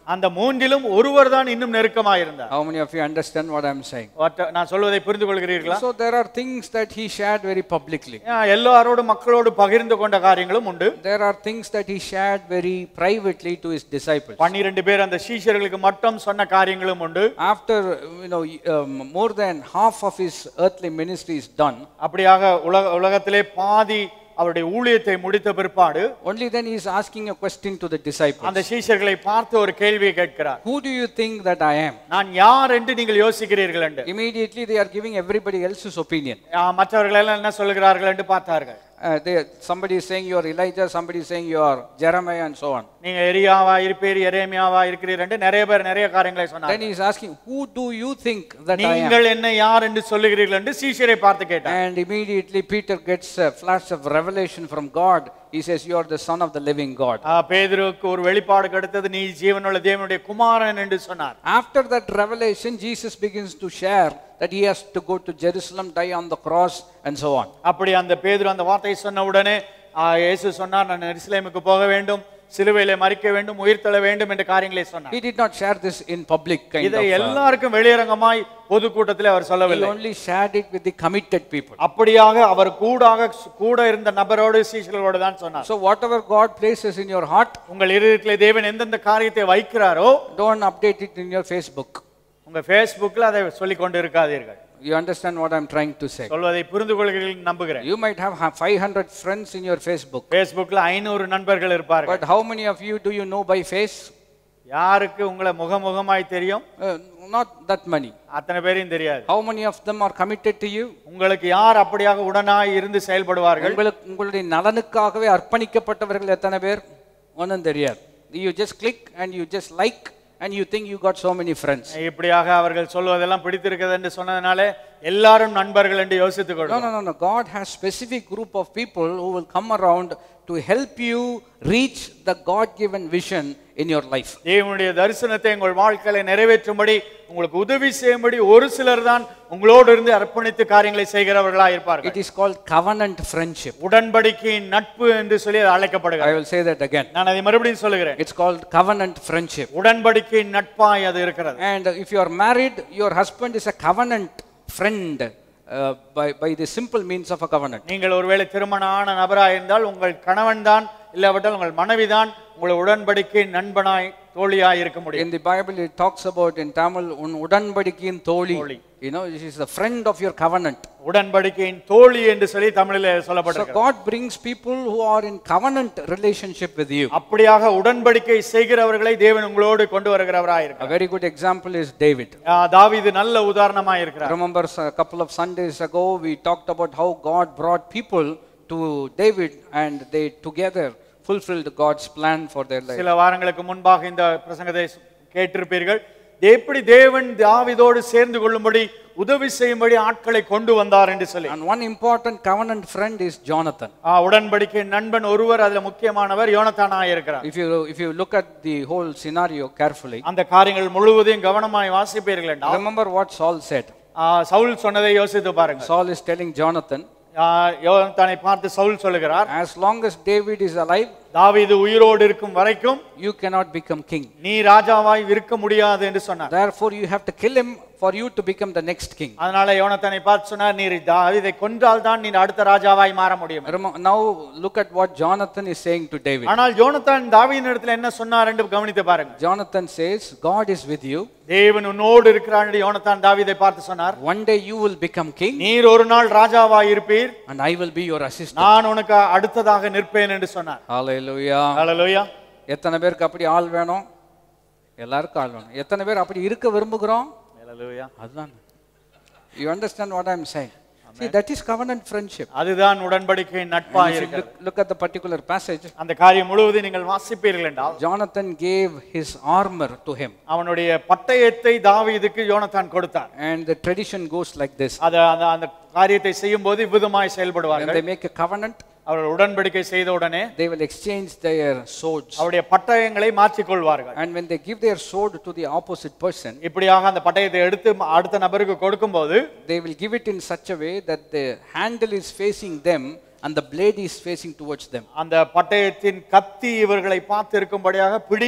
அந்த மூன்றிலும் ஒருவர் தான் இன்னும் நெருக்கமாயிருந்தார் How many of you understand what I'm saying? ஒற்ற- நான் சொல்வதை புரிந்து கொள்கிறீர்களா So there are things that he shared very publicly. ஆ, எல்லாரோடும் மக்களோடு பகிர்ந்து கொண்ட காரியங்களும் உண்டு There are things that he shared very privately to his disciples. பன்னிரண்டு பேர் அந்த சீஷர்களுக்கு மட்டும் சொன்ன காரியங்களும் உண்டு After, you know, um, more than half of his earthly ministry is done, அப்படியாக உலக உலகத்திலே பாதி அவருடைய ஊழியத்தை முடித்த பிற்பாடு only then he is asking a question to the disciples. அந்த சீஷர்களை பார்த்து ஒரு கேள்வியை கேட்கிறார் Who do you think that I am? நான் யார் என்று நீங்கள் யோசிக்கிறீர்கள் என்று Immediately they are giving everybody else's opinion. ஆ, மற்றவர்கள் எல்லாம் என்ன சொல்லுகிறார்கள் என்று பார்த்தார்கள் Uh, they, somebody is saying you are Elijah, somebody is saying you are Jeremiah, and so on. நீங்க எரியாவா இருப்பீர் எரேமியாவா இருக்கிறீர் என்று நிறைய பேர் நிறைய காரியங்களை Then சொன்னாங்க he is asking, Who do you think that I am? நீங்கள் என்ன யார் என்று சொல்லுகிறீர்கள் என்று சீஷரை பார்த்து கேட்டார் And immediately Peter gets a flash of revelation from God. He says, You are the Son of the living God. ஆ, பேதுருவுக்கு ஒரு வெளிப்பாடு கிடைத்தது நீ ஜீவனுள்ள தேவனுடைய குமாரன் என்று சொன்னார் After that revelation, Jesus begins to share that he has to go to Jerusalem, die on the cross, and so on. அப்படி அந்த பேதுரு அந்த வார்த்தையை சொன்ன உடனே ஆ, இயேசு சொன்னார் நான் எருசலேமுக்கு போக வேண்டும் சிலுவையிலே மறிக்க வேண்டும் உயிர்த்தெழ வேண்டும் என்ற காரியங்களை சொன்னார் He did not share this in public kind இதை of. uh, எல்லாருக்கும் வெளியரங்கமாய் பொதுக்கூட்டத்திலே அவர் he சொல்லவில்லை only shared it with the committed people. அப்படியாக அவர் கூடாக கூட இருந்த நபரோடு சீஷர்களோடு தான் சொன்னார் So whatever God places in your heart, உங்கள் இருதயத்திலே தேவன் எந்தெந்த காரியத்தை வைக்கிறாரோ don't update it in your Facebook. உங்க Facebookல அதை சொல்லிக் கொண்டு இருக்காதீர்கள் You understand what I'm trying to say? சொல்வதை புரிந்து கொள்கிறீர்கள் நம்புகிறேன் You might have ha- 500 friends in your Facebook, Facebookல ஐநூறு நண்பர்கள் இருப்பார்கள் but how many of you do you know by face? யாருக்கு உங்களை முகமுகமாய் தெரியும் Uh, not that many. அத்தனை பேரையும் தெரியாது How many of them are committed to you? உங்களுக்கு யார் அப்படியாக உடனாய் இருந்து செயல்படுவார்கள் உங்களுக்கு உங்களுடைய நலனுக்காகவே அர்ப்பணிக்கப்பட்டவர்கள் எத்தனை பேர் ஒன்றும் தெரியாது you just click and you just like and you think you got so many friends இப்படியாக அவர்கள் சொல்வதெல்லாம் பிடித்திருக்கிறது என்று சொன்னதுனாலே எல்லாரும் நண்பர்கள் என்று யோசித்துக் no கொள்ளும் no no no god has specific group of people who will come around to help you reach the god given vision in your life தேவனுடைய தரிசனத்தை உங்கள் வாழ்க்கையில நிறைவேற்றும்படி உங்களுக்கு உதவி செய்யும்படி ஒரு சிலர் தான் உங்களோடு இருந்து அர்ப்பணித்து காரியங்களை செய்கிறவர்களா இருப்பார்கள் it is called covenant friendship உடன்படிக்கையின் நட்பு என்று சொல்லி அது i அழைக்கப்படுகிறது will say that again நான் அதை மறுபடியும் சொல்லுகிறேன் it's called covenant friendship உடன்படிக்கையின் நட்பாய் அது இருக்கிறது and if you are married your husband is a covenant friend uh, by, by the simple means of a covenant நீங்கள் ஒருவேளை திருமணம் ஆன நபராக இருந்தால் உங்கள் கணவன் தான் இல்லாவிட்டால் உங்கள் மனைவிதான் உங்களை உடன்படிக்கை நண்பனாய் தோழியாய் இருக்க முடியும் In the Bible, it talks about in Tamil, un udanbadikin tholi. Tholi. You know, this is the friend of your covenant. உடன்படிக்கையின் தோழி என்று சொல்லி தமிழில் So சொல்லப்பட்டிருக்கு God brings people who are in covenant relationship with you. அப்படியாக உடன்படிக்கை செய்கிறவர்களை தேவன் உங்களோடு கொண்டு வருகிறவராய் A இருக்கிறார் very good example is David. ஆ, தாவீது நல்ல உதாரணமாய் இருக்கிறார் Remember a couple of Sundays ago, we talked about how God brought people to David and they together fulfilled God's plan for their life. சில வாரங்களுக்கு முன்பாக இந்த பிரசங்கத்தை கேட்டிருப்பீர்கள் எப்படி தேவன் தாவீதோடு சேர்ந்து கொள்ளும்படி உதவி செய்யும்படி ஆட்களை கொண்டு வந்தார் என்று சொல்லி And one important covenant friend is Jonathan. ஆ, உடன்படிக்கை நண்பன் ஒருவர் அதுல முக்கியமானவர் யோனத்தானாய் இருக்கிறார் If you, if you look at the whole scenario carefully, அந்த காரியங்கள் முழுவதையும் கவனமாய் வாசிப்பீர்கள் என்றால் remember what Saul said. ஆ, சவுல் சொன்னதை யோசித்து பாருங்க Saul is telling Jonathan, ஆ, யோனத்தானை பார்த்து சவுல் சொல்லுகிறார் as long as David is alive, தாவீது உயிரோடு இருக்கும் வரைக்கும் you cannot become king. நீ ராஜாவாய் இருக்க முடியாது என்று சொன்னார் Therefore, you have to kill him for you to become the next king. அதனால யோனத்தானை பார்த்து சொன்னார் நீர் தாவீதை கொன்றால் தான் நீ அடுத்த ராஜாவாய் மாற முடியும் Remember, now look at what Jonathan is saying to David. ஆனால் யோனத்தான் தாவீதின் இடத்துல என்ன சொன்னார் என்று கவனித்து பாருங்க Jonathan says, God is with you. தேவன் உன்னோடு இருக்கிறான் என்று யோனத்தான் தாவீதை பார்த்து சொன்னார் One day you will become king, நீர் ஒரு நாள் ராஜாவாய் இருப்பீர் and I will be your assistant. நான் உனக்கு அடுத்ததாக நிற்பேன் என்று சொன்னார் Hallelujah. ஹalleluya எத்தனை பேருக்கு அப்படி ஆள் வேணும் எல்லாருக்கும் ஆள் வேணும் எத்தனை பேர் அப்படி இருக்க விரும்புகிறோம் ஹalleluya அதுதான் you understand what I'm saying see that is covenant friendship அதுதான் உடன்படிக்கை நட்பாய் If you இருக்கிறது look, look at the particular passage அந்த காரியம் முழுவதும் நீங்கள் வாசிப்பீர்கள் என்றால் jonathan gave his armor to him அவனுடைய பட்டயத்தை தாவீதுக்கு யோனத்தான் கொடுத்தார் and the tradition goes like this அத அந்த அந்த காரியத்தை செய்யும் போது இவ்விதமாய் when செயல்படுவார்கள் they make a covenant அவர்கள் உடன்படிக்கை செய்த உடனே they will exchange their swords அவருடைய பட்டயங்களை மாற்றிக் கொள்வார்கள் and when they give their sword to the opposite person இப்படியாக அந்த பட்டயத்தை எடுத்து அடுத்த நபருக்கு கொடுக்கும்போது they will give it in such a way that the handle is facing them and the blade is facing towards them அந்த பட்டயத்தின் கத்தி இவர்களை பார்த்து இருக்கும்படியாக பிடி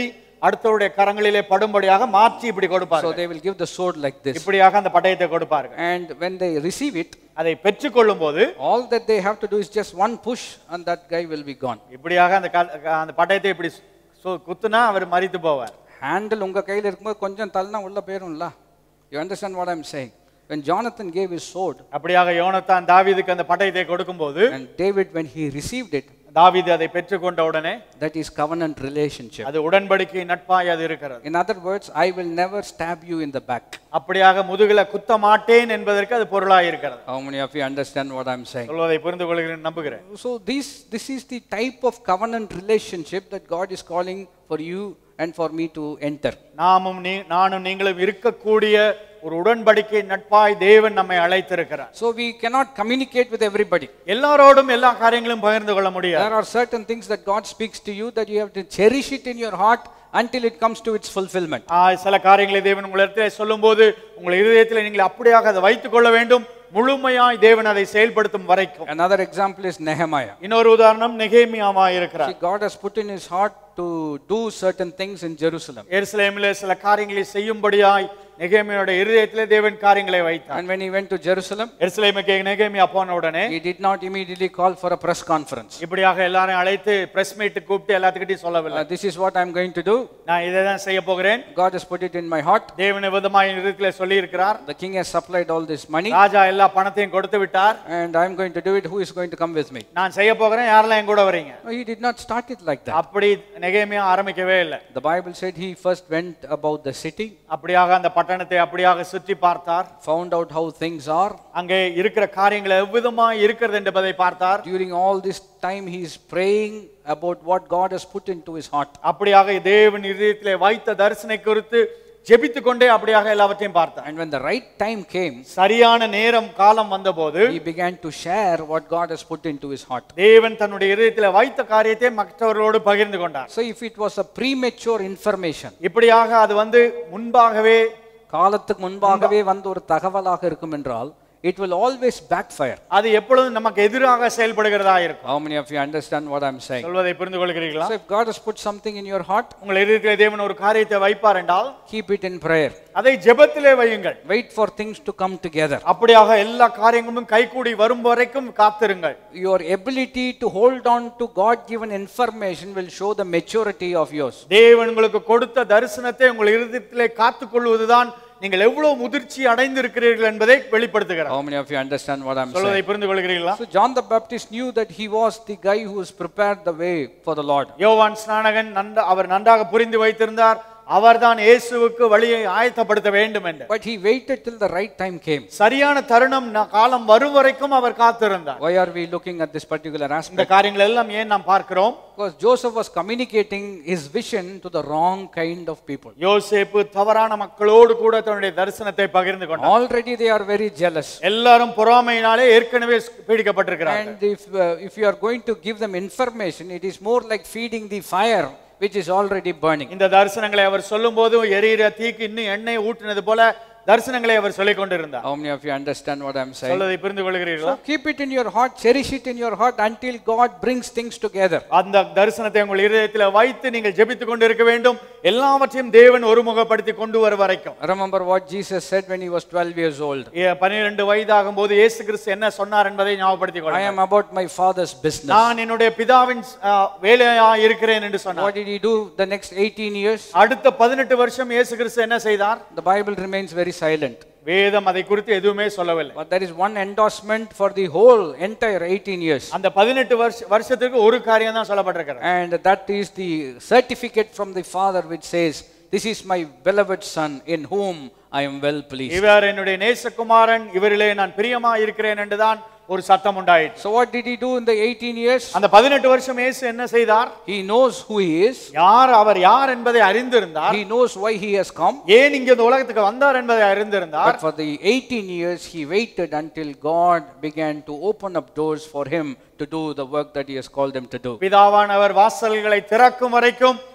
அடுத்தவருடைய கரங்களிலே படும்படியாக மாற்றி இப்படி So கொடுப்பார்கள் they will give the sword like this. இப்படியாக அந்த பட்டயத்தை கொடுப்பார்கள் And when they receive it, அதை பெற்றுக்கொள்ளும் போது all that they have to do is just one push and that guy will be gone. இப்படியாக அந்த க- க- அந்த பட்டயத்தை இப்படி சு- குத்துனா அவர் மறித்து போவார் ஹேண்டில் உங்க கையில் இருக்கும்போது கொஞ்சம் தள்ளினா உள்ள போயிரும்ல you understand what I'm saying when jonathan gave his sword அப்படியாக யோனத்தான் தாவீதுக்கு அந்த பட்டயத்தை கொடுக்கும்போது and david when he received it தாவீது அதை பெற்றுக்கொண்ட உடனே that is covenant relationship அது உடன்படிக்கை நட்பாய் அது இருக்கிறது in other words i will never stab you in the back அப்படியாக முதுகில குத்த மாட்டேன் என்பதற்கு அது பொருளாய் இருக்கிறது how many of you understand what i'm saying சொல்வதை புரிந்து கொள்கிறேன் நம்புகிறேன் so this this is the type of covenant relationship that god is calling for you and for me to enter நாமும் நீ நானும் நீங்களும் இருக்கக்கூடிய ஒரு உடன்படிக்கை நட்பாய் தேவன் நம்மை அழைத்திருக்கிறார் so we cannot communicate with everybody எல்லாரோடும் எல்லா காரியங்களும் பகிர்ந்து கொள்ள முடியாது There are certain things that God speaks to you that you have to cherish it in your heart until it comes to its fulfillment. ஆ, சில காரியங்களை தேவன் உங்களிடத்தில் சொல்லும்போது உங்கள் இருதயத்தில் நீங்கள் அப்படியாக அதை வைத்துக் கொள்ள வேண்டும் முழுமையாய் தேவன் அதை செயல்படுத்தும் வரைக்கும் Another example is Nehemiah. இன்னொரு உதாரணம் நெகேமியாமா இருக்கிறார் See, God has put in his heart to do certain things in Jerusalem. எருசலேமிலே சில காரியங்களை செய்யும்படியாய் நெகேமியோட இருதயத்திலே தேவன் காரியங்களை வைத்தார் And when he went to Jerusalem, எருசலேமுக்கு நெகேமியா போன உடனே he did not immediately call for a press conference. இப்படியாக எல்லாரையும் அழைத்து பிரஸ் மீட் கூப்பிட்டு எல்லாத்துக்கிட்டையும் சொல்லவில்லை Uh, this is what I'm going to do. நான் இதை தான் செய்ய போகிறேன் God has put it in my heart. தேவன் விதமாய் இருதயத்திலே சொல்லி இருக்கிறார் The king has supplied all this money, ராஜா எல்லா பணத்தையும் கொடுத்து விட்டார் and I'm going to do it. Who is going to come with me? நான் செய்ய போகிறேன் யாரெல்லாம் என் கூட வரீங்க No, he did not start it like that. அப்படி நெகேமியா ஆரம்பிக்கவே இல்லை The Bible said he first went about the city, அப்படியாக அந்த பட்டணத்தை அப்படியாக சுற்றி பார்த்தார் found out how things are, அங்கே இருக்கிற காரியங்கள் எவ்விதமாய் இருக்கிறது என்பதை பார்த்தார் During all this time, he is praying about what God has put into his heart. அப்படியாக தேவன் இதயத்திலே வைத்த தரிசனை குறித்து ஜெபித்துக் கொண்டே அப்படியாக எல்லாவற்றையும் பார்த்தார் And when the right time came, சரியான நேரம் காலம் வந்தபோது he began to share what God has put into his heart. தேவன் தன்னுடைய இதயத்திலே வைத்த காரியத்தை மற்றவர்களோடு பகிர்ந்து கொண்டார் So, if it was a premature information, இப்படியாக அது வந்து முன்பாகவே காலத்துக்கு முன்பாகவே வந்த ஒரு தகவலாக இருக்கும் என்றால் it will always backfire. அது எப்பொழுதும் நமக்கு எதிராக செயல்படுகிறதா இருக்கும் How many of you understand what I'm saying? சொல்வதை புரிந்து கொள்கிறீர்களா So, if God has put something in your heart, உங்கள் இதயத்திலே தேவன் ஒரு காரியத்தை வைப்பார் என்றால் keep it in prayer. அதை ஜெபத்திலே வையுங்கள் Wait for things to come together. அப்படியாக எல்லா காரியங்களும் கைகூடி வரும் வரைக்கும் காத்திருங்கள் Your ability to hold on to God given information will show the maturity of yours. தேவன் உங்களுக்கு கொடுத்த தரிசனத்தை உங்கள் இருதயத்திலே காத்துக்கொள்வதுதான் நீங்கள் எவ்வளவு முதிர்ச்சி அடைந்திருக்கிறீர்கள் என்பதை வெளிப்படுத்துகிறார் How many of you understand what I'm saying? சொல்வதை புரிந்து கொள்கிறீர்களா So John the Baptist knew that he was the guy who has prepared the way for the Lord. யோவான் ஸ்நானகன் நன்ற அவர் நன்றாக புரிந்து வைத்திருந்தார் அவர்தான் இயேசுவுக்கு வழியை ஆயத்தப்படுத்த வேண்டும் என்று But he waited till the right time came. சரியான தருணம் ந- காலம் வரும் வரைக்கும் அவர் காத்திருந்தார் Why are we looking at this particular இந்த aspect? காரியங்கள் எல்லாம் ஏன் நாம் பார்க்கிறோம் Because Joseph was communicating his vision to the wrong kind of people. யோசேப்பு தவறான மக்களோடு கூட தன்னுடைய தரிசனத்தை பகிர்ந்து கொண்டார் Already they are very jealous. எல்லாரும் பொறாமையினாலே ஏற்கனவே பீடிக்கப்பட்டிருக்கிறார்கள் And if, uh, if you are going to give them information, it is more like feeding the fire which is already burning. இந்த தரிசனங்களை அவர் சொல்லும்போது எரியிற தீக்கு இன்னும் எண்ணெய் ஊற்றினது போல தரிசனங்களை அவர் சொல்லிக் கொண்டிருந்தார் How many of you understand what I'm saying? சொல்வதை புரிந்து கொள்கிறீர்களா So keep it in your heart, cherish it in your heart until God brings things together. அந்த தரிசனத்தை உங்கள் இருதயத்தில் வைத்து நீங்கள் ஜெபித்துக் கொண்டிருக்க வேண்டும் எல்லாவற்றையும் தேவன் ஒருமுகப்படுத்தி கொண்டு வரும் வரைக்கும் Remember what Jesus said when he was 12 years old. ஏ- பன்னிரண்டு வயதாகும் போது இயேசு கிறிஸ்து என்ன சொன்னார் என்பதை ஞாபகப்படுத்திக் I கொள்ளுங்கள் am about my father's business. நான் என்னுடைய பிதாவின் ஆ, வேலையா இருக்கிறேன் என்று சொன்னார் What did he do the next 18 years? அடுத்த பதினெட்டு வருஷம் இயேசு கிறிஸ்து என்ன செய்தார் The Bible remains very silent. வேதம் அதை குறித்து எதுவுமே சொல்லவில்லை But there is one endorsement for the whole entire 18 years. அந்த பதினெட்டு வருஷ வருஷத்துக்கு ஒரு காரியம் தான் சொல்லப்பட்டிருக்கிறது And that is the certificate from the Father which says, This is my beloved Son in whom I am well pleased. இவர் என்னுடைய நேசகுமாரன் இவரிலே நான் பிரியமா இருக்கிறேன் என்றுதான் ஒரு சத்தம் உண்டாயிற்று So, what did he do in the 18 years? அந்த பதினெட்டு வருஷம் இயேசு என்ன செய்தார் He knows who he is, யார் அவர் யார் என்பதை அறிந்திருந்தார் he knows why he has come. ஏன் இங்க இந்த உலகத்துக்கு வந்தார் என்பதை அறிந்திருந்தார் But for the 18 years, he waited until God began to open up doors for him to do the work that he has called him to do. பிதாவானவர் வாசல்களை திறக்கும் வரைக்கும்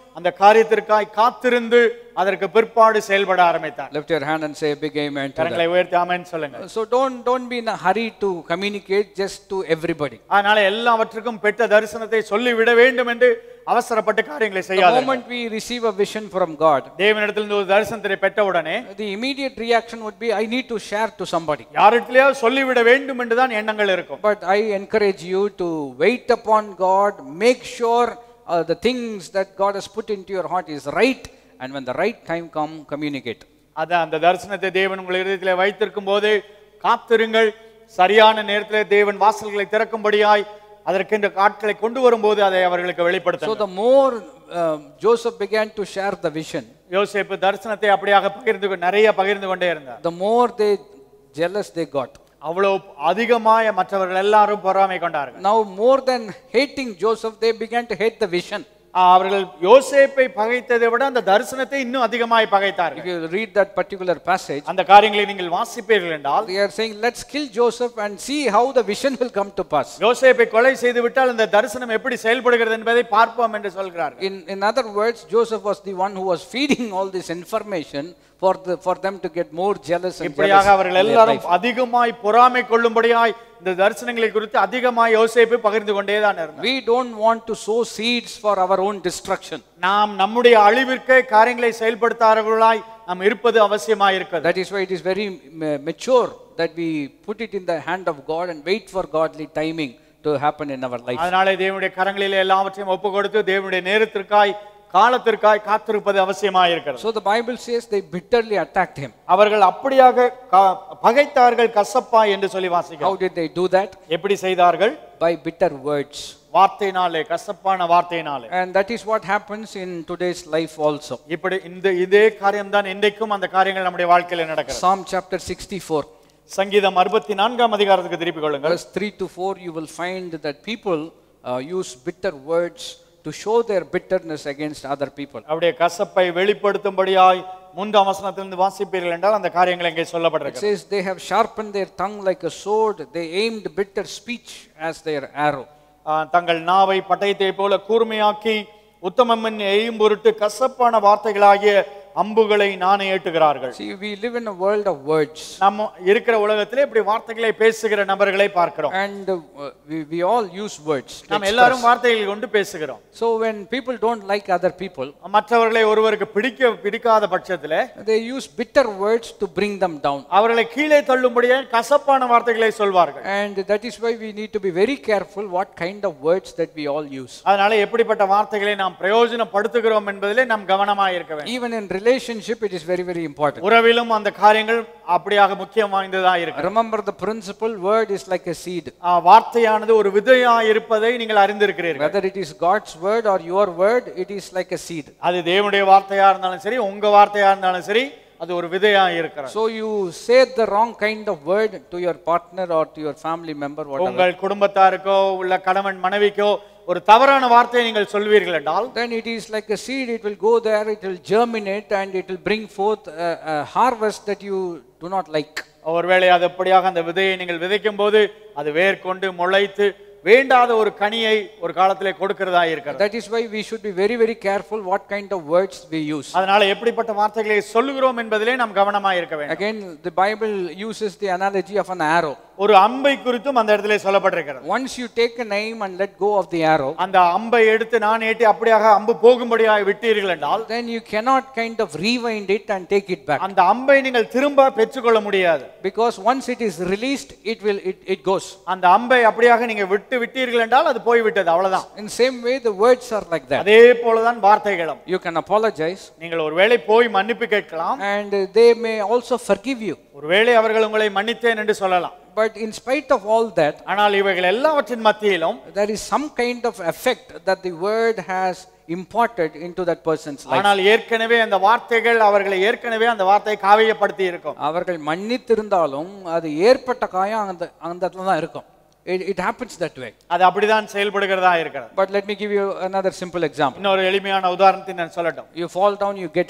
அந்த காரியத்திற்காய் காத்திருந்து அதற்கு பிற்பாடு செயல்பட ஆரம்பித்தார் Lift your hand and say a big amen to that. கரங்களை உயர்த்தி ஆமென் சொல்லுங்க So don't don't be in a hurry to communicate just to everybody. அதனால எல்லாவற்றுக்கும் பெற்ற தரிசனத்தை சொல்லிவிட வேண்டும் என்று அவசரப்பட்டு காரியங்களை The செய்யாத moment we receive a vision from God, தேவனிடத்திலிருந்து ஒரு தரிசனத்தை பெற்ற உடனே the immediate reaction would be, I need to share to somebody. யாரிடத்திலேயாவது சொல்லிவிட வேண்டும் என்றுதான் எண்ணங்கள் இருக்கும் But I encourage you to wait upon God, make sure uh, the things that God has put into your heart is right, and when the right time come, communicate. அத அந்த தரிசனத்தை தேவன் உங்கள் இதயத்திலே வைத்திருக்கும் போது காத்திருங்கள் சரியான நேரத்திலே தேவன் வாசல்களை திறக்கும்படியாய் அதற்கென்று ஆட்களை கொண்டு வரும்போது அதை அவர்களுக்கு So வெளிப்படுத்த the more uh, Joseph began to share the vision, யோசேப்பு தரிசனத்தை அப்படியாக பகிர்ந்து கொ- நிறைய பகிர்ந்து கொண்டே இருந்தார் the more they jealous they got. அவ்வளவு அதிகமாய மற்றவர்கள் எல்லாரும் பொறாமை கொண்டார்கள் Now more than hating Joseph, they began to hate the vision. ஆ, அவர்கள் யோசேப்பை பகைத்ததை விட அந்த தரிசனத்தை இன்னும் அதிகமாய் If பகைத்தார்கள் you read that particular passage, அந்த காரியங்களை நீங்கள் வாசிப்பீர்கள் என்றால் they are saying, let's kill Joseph and see how the vision will come to pass. யோசேப்பை கொலை செய்து விட்டால் அந்த தரிசனம் எப்படி செயல்படுகிறது என்பதை பார்ப்போம் என்று சொல்கிறார்கள் In, in other words, Joseph was the one who was feeding all this information for, the, for them to get more jealous and jealous இப்படியாக அவர்கள் in their எல்லாரும் life. அதிகமாய் பொறாமை கொள்ளும்படியாய் இந்த தரிசனங்களை குறித்து அதிகமாய் யோசேப்பு பகிர்ந்து கொண்டேதான் இருந்தார் We don't want to sow seeds for our own destruction. நாம் நம்முடைய அழிவிற்கே காரியங்களை செயல்படுத்தாதவர்களாய் நாம் இருப்பது அவசியமாய் இருக்கிறது That is why it is very ma- mature that we put it in the hand of God and wait for godly timing to happen in our life. அதனாலே தேவனுடைய கரங்களிலே எல்லாவற்றையும் ஒப்பு கொடுத்து தேவனுடைய நேரத்திற்காய் காலத்திற்காய் காத்திருப்பது அவசியமாய் இருக்கிறது So the Bible says they bitterly attacked him. அவர்கள் அப்படியாக கா- பகைத்தார்கள் கசப்பா என்று சொல்லி வாசிக்கிறோம் How did they do that? எப்படி செய்தார்கள் By bitter words. வார்த்தையினாலே கசப்பான வார்த்தையினாலே And that is what happens in today's life also. இப்படி இந்த இதே காரியம்தான் இன்றைக்கும் அந்த காரியங்கள் நம்முடைய வாழ்க்கையில நடக்கிறது Psalm chapter 64, சங்கீதம் அறுபத்தி நான்காம் அதிகாரத்துக்கு திருப்பிக் கொள்ளுங்கள் verse 3 to 4, you will find that people uh, use bitter words to show their bitterness against other people. அவருடைய கசப்பை வெளிப்படுத்தும்படியாய் மூன்றாம் வசனத்திலிருந்து வாசிப்பீர்கள் என்றால் அந்த காரியங்கள் இங்கே It சொல்லப்பட்டிருக்கு says, They have sharpened their tongue like a sword, they aimed bitter speech as their arrow. ஆஹ், தங்கள் நாவை பட்டயத்தை போல கூர்மையாக்கி உத்தமம்மன் எய்யும் பொருட்டு கசப்பான வார்த்தைகளாகிய அம்புகளை நானே ஏட்டுகிறார்கள் See, we live in a world of words. நம்ம இருக்கிற உலகத்திலே இப்படி வார்த்தைகளை பேசுகிற நபர்களை பார்க்கிறோம் And uh, we, we all use words. to நாம் express. எல்லாரும் வார்த்தைகள் கொண்டு பேசுகிறோம் So when people don't like other people, மற்றவர்களை ஒருவருக்கு பிடிக்க பிடிக்காத பட்சத்திலே they use bitter words to bring them down. அவர்களை கீழே தள்ளும்படியே கசப்பான வார்த்தைகளை சொல்வார்கள் And that is why we need to be very careful what kind of words that we all use. அதனால எப்படிப்பட்ட வார்த்தைகளை நாம் பிரயோஜனப்படுத்துகிறோம் என்பதிலே நாம் கவனமாக இருக்க வேண்டும் Even in relationship, it is very, very important. உறவிலும் அந்த காரியங்கள் அப்படியாக முக்கியம் வாய்ந்ததா இருக்கு Remember the principle word is like a seed. ஆ, வார்த்தையானது ஒரு விதையா இருப்பதை நீங்கள் அறிந்திருக்கிறீர்கள் Whether it is God's word or your word, it is like a seed. அது தேவனுடைய வார்த்தையா இருந்தாலும் சரி உங்க வார்த்தையா இருந்தாலும் சரி அது ஒரு விதையா இருக்கிறது So you say the wrong kind of word to your partner or to your family member, whatever. உங்கள் குடும்பத்தாருக்கோ உள்ள கணவன் மனைவிக்கோ ஒரு தவறான வார்த்தையை நீங்கள் சொல்வீர்கள் என்றால் Then it is like a seed, it will go there, it will germinate and it will bring forth a, a harvest that you do not like. ஒருவேளை அது அப்படியாக அந்த விதையை நீங்கள் விதைக்கும் போது அது வேர் கொண்டு முளைத்து வேண்டாத ஒரு கனியை ஒரு காலத்திலே கொடுக்கிறதா இருக்கிறது That is why we should be very, very careful what kind of words we use. அதனால எப்படிப்பட்ட வார்த்தைகளை சொல்லுகிறோம் என்பதிலே நாம் கவனமா இருக்க வேண்டும் Again, the Bible uses the analogy of an arrow. ஒரு அம்பை குறித்தும் அந்த இடத்துல சொல்லப்பட்டிருக்கிறது Once you take an aim and let go of the arrow, அந்த அம்பை எடுத்து நான் ஏற்றி அப்படியாக அம்பு போகும்படியாக விட்டீர்கள் என்றால் then you cannot kind of rewind it and take it back. அந்த அம்பை நீங்கள் திரும்ப பெற்றுக்கொள்ள முடியாது Because once it is released, it will it, it goes. அந்த அம்பை அப்படியாக நீங்க விட்டு விட்டீர்கள் என்றால் அது போய்விட்டது அவ்வளவுதான் In the same way, the words are like that. அதே போலதான் வார்த்தைகளும் You can apologize நீங்கள் ஒருவேளை போய் மன்னிப்பு கேட்கலாம் and they may also forgive you. ஒருவேளை அவர்கள் உங்களை மன்னித்தேன் என்று சொல்லலாம் But in spite of all that, ஆனால் இவைகள் எல்லாவற்றின் மத்தியிலும் there is some kind of effect that the word has imparted into that person's life. ஆனால் ஏற்கனவே அந்த வார்த்தைகள் அவர்களை ஏற்கனவே அந்த வார்த்தை காவியப்படுத்தி இருக்கும் அவர்கள் மன்னித்திருந்தாலும் அது ஏற்பட்ட காயம் அந்த அந்த இடத்துல தான் இருக்கும் it, it happens that way அது அப்படிதான் செயல்படுகிறதா இருக்கிறது but let me give you another simple example இன்னொரு எளிமையான உதாரணத்தை நான் சொல்லட்டும் you fall down you get hurt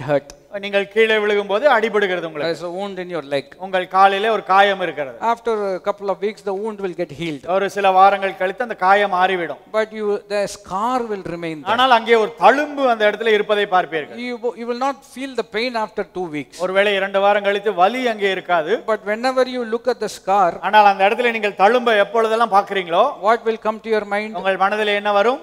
நீங்கள் கீழே விழுகும்போது அடிபடுகிறது உங்களுக்கு There's a wound in your leg. உங்கள் காலிலே ஒரு காயம் இருக்கிறது After a couple of weeks, the wound will get healed. ஒரு சில வாரங்கள் கழித்து அந்த காயம் மாறிவிடும் But you, the scar will remain there. ஆனால் அங்கே ஒரு தழும்பு அந்த இடத்துல இருப்பதை பார்ப்பீர்கள் You, you will not feel the pain after two weeks. ஒருவேளை இரண்டு வாரம் கழித்து வலி அங்கே இருக்காது But whenever you look at the scar, ஆனால் அந்த இடத்துல நீங்கள் தழும்பை எப்பொழுதெல்லாம் பார்க்கறீங்களோ what will come to your mind? உங்கள் மனதில் என்ன வரும்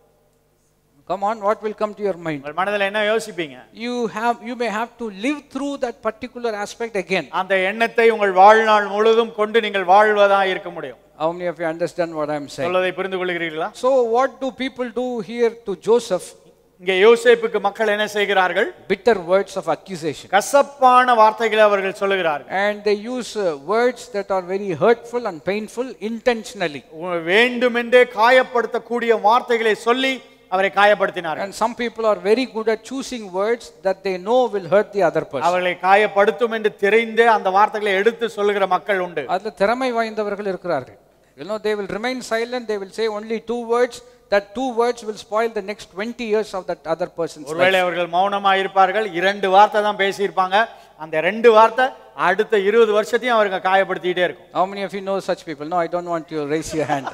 Come on, what will come to your mind? உங்கள் மனதில் என்ன யோசிப்பீங்க You have, you may have to live through that particular aspect again. அந்த எண்ணத்தை உங்கள் வாழ்நாள் முழுதும் கொண்டு நீங்கள் வாழ்வதா இருக்க முடியும் How many of you understand what I'm saying? சொல்வதை புரிந்து கொள்கிறீர்களா So, what do people do here to Joseph? இங்கே யோசேப்புக்கு மக்கள் என்ன செய்கிறார்கள் Bitter words of accusation. கசப்பான வார்த்தைகளை அவர்கள் சொல்லுகிறார்கள் And they use uh, words that are very hurtful and painful intentionally. உ- வேண்டுமென்றே காயப்படுத்தக்கூடிய வார்த்தைகளை சொல்லி அவரை காயப்படுத்தினார்கள் And some people are very good at choosing words that they know will hurt the other person. அவர்களை காயப்படுத்தும் என்று தெரிந்தே அந்த வார்த்தைகளை எடுத்து சொல்லுகிற மக்கள் உண்டு அதில் திறமை வாய்ந்தவர்கள் இருக்கிறார்கள் you know they will remain silent they will say only two words that two words will spoil the next 20 years of that other person's life ஒருவேளை அவர்கள் மௌனமா இருப்பார்கள் இரண்டு வார்த்தை தான் பேசியிருப்பாங்க அந்த ரெண்டு வார்த்தை அடுத்த இருபது வருஷத்தையும் அவருக்கு காயப்படுத்திக்கிட்டே இருக்கும் how many of you know such people no i don't want you to raise your hand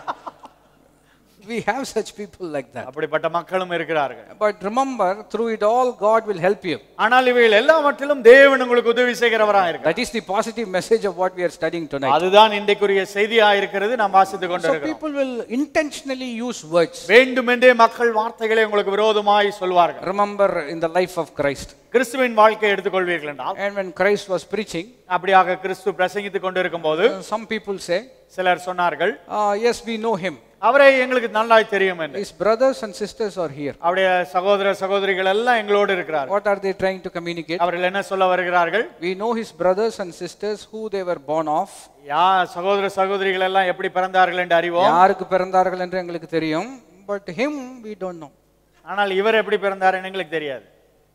we have such people like that அப்படிப்பட்ட மக்களும் இருக்கிறார்கள் but remember through it all god will help you ஆனால் இவைகள் எல்லாவற்றிலும் தேவன் உங்களுக்கு உதவி செய்கிறவராக இருக்கிறார் that is the positive message of what we are studying tonight அதுதான் இன்றைக்குரிய செய்தியா இருக்கிறது நாம் வாசித்துக் so கொண்டிருக்கிறோம் people will intentionally use words வேண்டுமென்றே மக்கள் வார்த்தைகளை உங்களுக்கு விரோதமாய் சொல்வார்கள் remember in the life of christ கிறிஸ்துவின் வாழ்க்கையை எடுத்துக்கொள்வீர்கள் என்றால் and when christ was preaching அப்படியாக கிறிஸ்து பிரசங்கித்துக் கொண்டிருக்கும் போது some people say சிலர் சொன்னார்கள் uh, yes we know him அவரை எங்களுக்கு நல்லாய் தெரியும் என்று his brothers and sisters are here அவருடைய சகோதர சகோதரிகள் எல்லாம் எங்களோடு இருக்கிறார்கள் What are they trying to communicate? அவர்கள் என்ன சொல்ல வருகிறார்கள் We know his brothers and sisters who they were born of. யா சகோதர சகோதரிகள் எல்லாம் எப்படி பிறந்தார்கள் என்று அறிவோம் யாருக்கு பிறந்தார்கள் என்று எங்களுக்கு தெரியும் but him we don't know. ஆனால் இவர் எப்படி பிறந்தாருன்னு எங்களுக்கு தெரியாது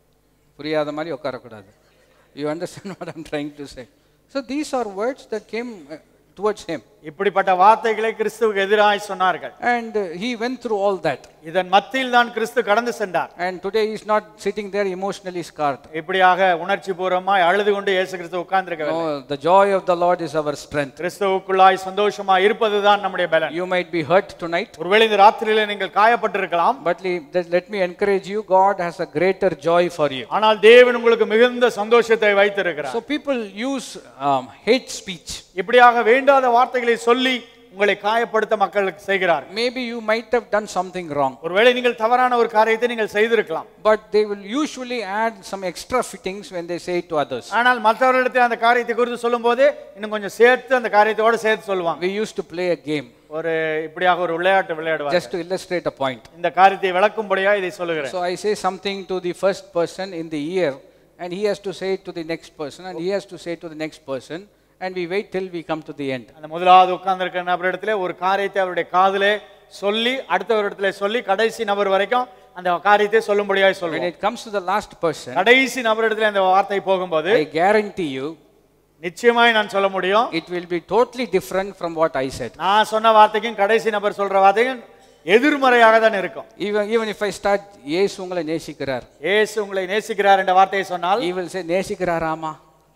புரியாத மாதிரி உட்காரக்கூடாது you understand what I'm trying to say so these are words that came towards him இப்படிப்பட்ட வார்த்தைகளை கிறிஸ்துவுக்கு எதிராய் சொன்னார்கள் and uh, he went through all that இதன் மத்தியில் தான் கிறிஸ்து கடந்து சென்றார் and today he's not sitting there emotionally scarred இப்படியாக உணர்ச்சி பூர்வமாய் அழுது கொண்டு இயேசு கிறிஸ்து உட்கார்ந்திருக்க no the joy of the lord is our strength கிறிஸ்துவுக்குள்ளாய் சந்தோஷமா இருப்பதுதான் நம்முடைய பலன் you might be hurt tonight ஒருவேளை இந்த ராத்திரியில நீங்கள் காயப்பட்டிருக்கலாம் but le- let- let me encourage you god has a greater joy for you ஆனால் தேவன் உங்களுக்கு மிகுந்த சந்தோஷத்தை வைத்திருக்கிறார் so people use um, hate speech இப்படியாக வேண்டாத வார்த்தைகளை சொல்லி உங்களை காயப்படுத்த மக்களுக்கு செய்கிறார் maybe you might have done something wrong ஒருவேளை நீங்கள் தவறான ஒரு காரியத்தை நீங்கள் செய்திருக்கலாம் but they will usually add some extra fittings when they say it to others ஆனால் மற்றவர்களிடத்தில் அந்த காரியத்தை குறித்து சொல்லும்போது இன்னும் கொஞ்சம் சேர்த்து அந்த காரியத்தோட சேர்த்து சொல்லுவாங்க we used to play a game ஒரு இப்படியாக ஒரு விளையாட்டு விளையாடுவாங்க just to illustrate a point இந்த காரியத்தை விளக்கும்படியா இதை சொல்லுகிறேன் so i say something to the first person in the ear and he has to say it to the next person and he has to say it to the next person and we wait till we come to the end அந்த முதலாவது உட்கார்ந்திருக்கிற நபரிடத்துல ஒரு காரியத்தை அவருடைய காதிலே சொல்லி அடுத்தவரிடத்துல சொல்லி கடைசி நபர் வரைக்கும் அந்த காரியத்தை சொல்லும்படியாய் when சொல்லுவோம் it comes to the last person கடைசி நபரிடத்துல அந்த வார்த்தை போகும்போது i guarantee you நிச்சயமாய் நான் சொல்ல முடியும் it will be totally different from what i said நான் சொன்ன வார்த்தைக்கும் கடைசி நபர் சொல்ற வார்த்தைக்கும் எதிர்மறையாக தான் இருக்கும் even even if i start இயேசு உங்களை நேசிக்கிறார் இயேசு உங்களை நேசிக்கிறார் என்ற வார்த்தையை சொன்னால் he will say நேசிக்கிறாராமா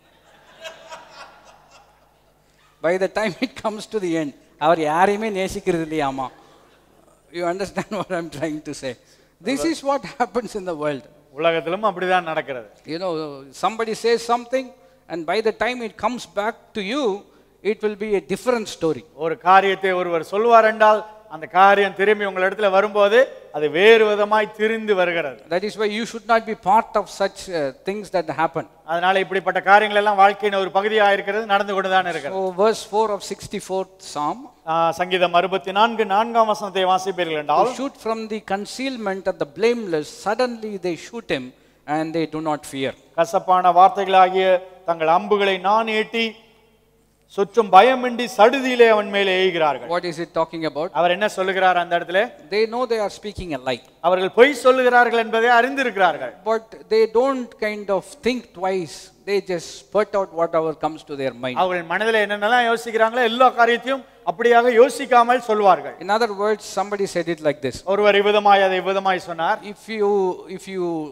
by the time it comes to the end அவர் யாரையுமே நேசிக்கிறது இல்லையாமா you understand what I'm trying to say this is what happens in the world உலகத்திலும் அப்படிதான் நடக்கிறது you know somebody says something and by the time it comes back to you it will be a different story ஒரு காரியத்தை ஒருவர் சொல்வார் என்றால் அந்த காரியம் திரும்பி உங்களிடத்துல வரும்போது அது வேறு விதமாய் திரிந்து வருகிறது that is why you should not be part of such uh, things that happen அதனால இப்படிப்பட்ட காரியங்கள் எல்லாம் வாழ்க்கையின் ஒரு பகுதியாக இருக்கிறது நடந்து கொண்டுதான் இருக்கிறது so verse 4 of 64th psalm ஆ, சங்கீதம் அறுபத்தி நான்கு நான்காம் வசனத்தை வாசிப்பீர்கள் என்றால் to shoot from the concealment of the blameless suddenly they shoot him and they do not fear கசப்பான வார்த்தைகளாகிய தங்கள் அம்புகளை நான் ஏட்டி சுற்றும் பயமின்றி சடுதியிலே அவன் மேலே எய்கிறார்கள் what is it talking about அவர் என்ன சொல்லுகிறார் அந்த இடத்துல they know they are speaking a lie அவர்கள் பொய் சொல்லுகிறார்கள் என்பதை அறிந்திருக்கிறார்கள் but they don't kind of think twice they just spurt out whatever comes to their mind அவர்கள் மனதில் என்னென்னலாம் யோசிக்கிறாங்களோ எல்லா காரியத்தையும் அப்படியாக யோசிக்காமல் சொல்வார்கள் in other words somebody said it like this ஒருவர் இவ்விதமாய் அதை இவ்விதமாய் சொன்னார் if you if you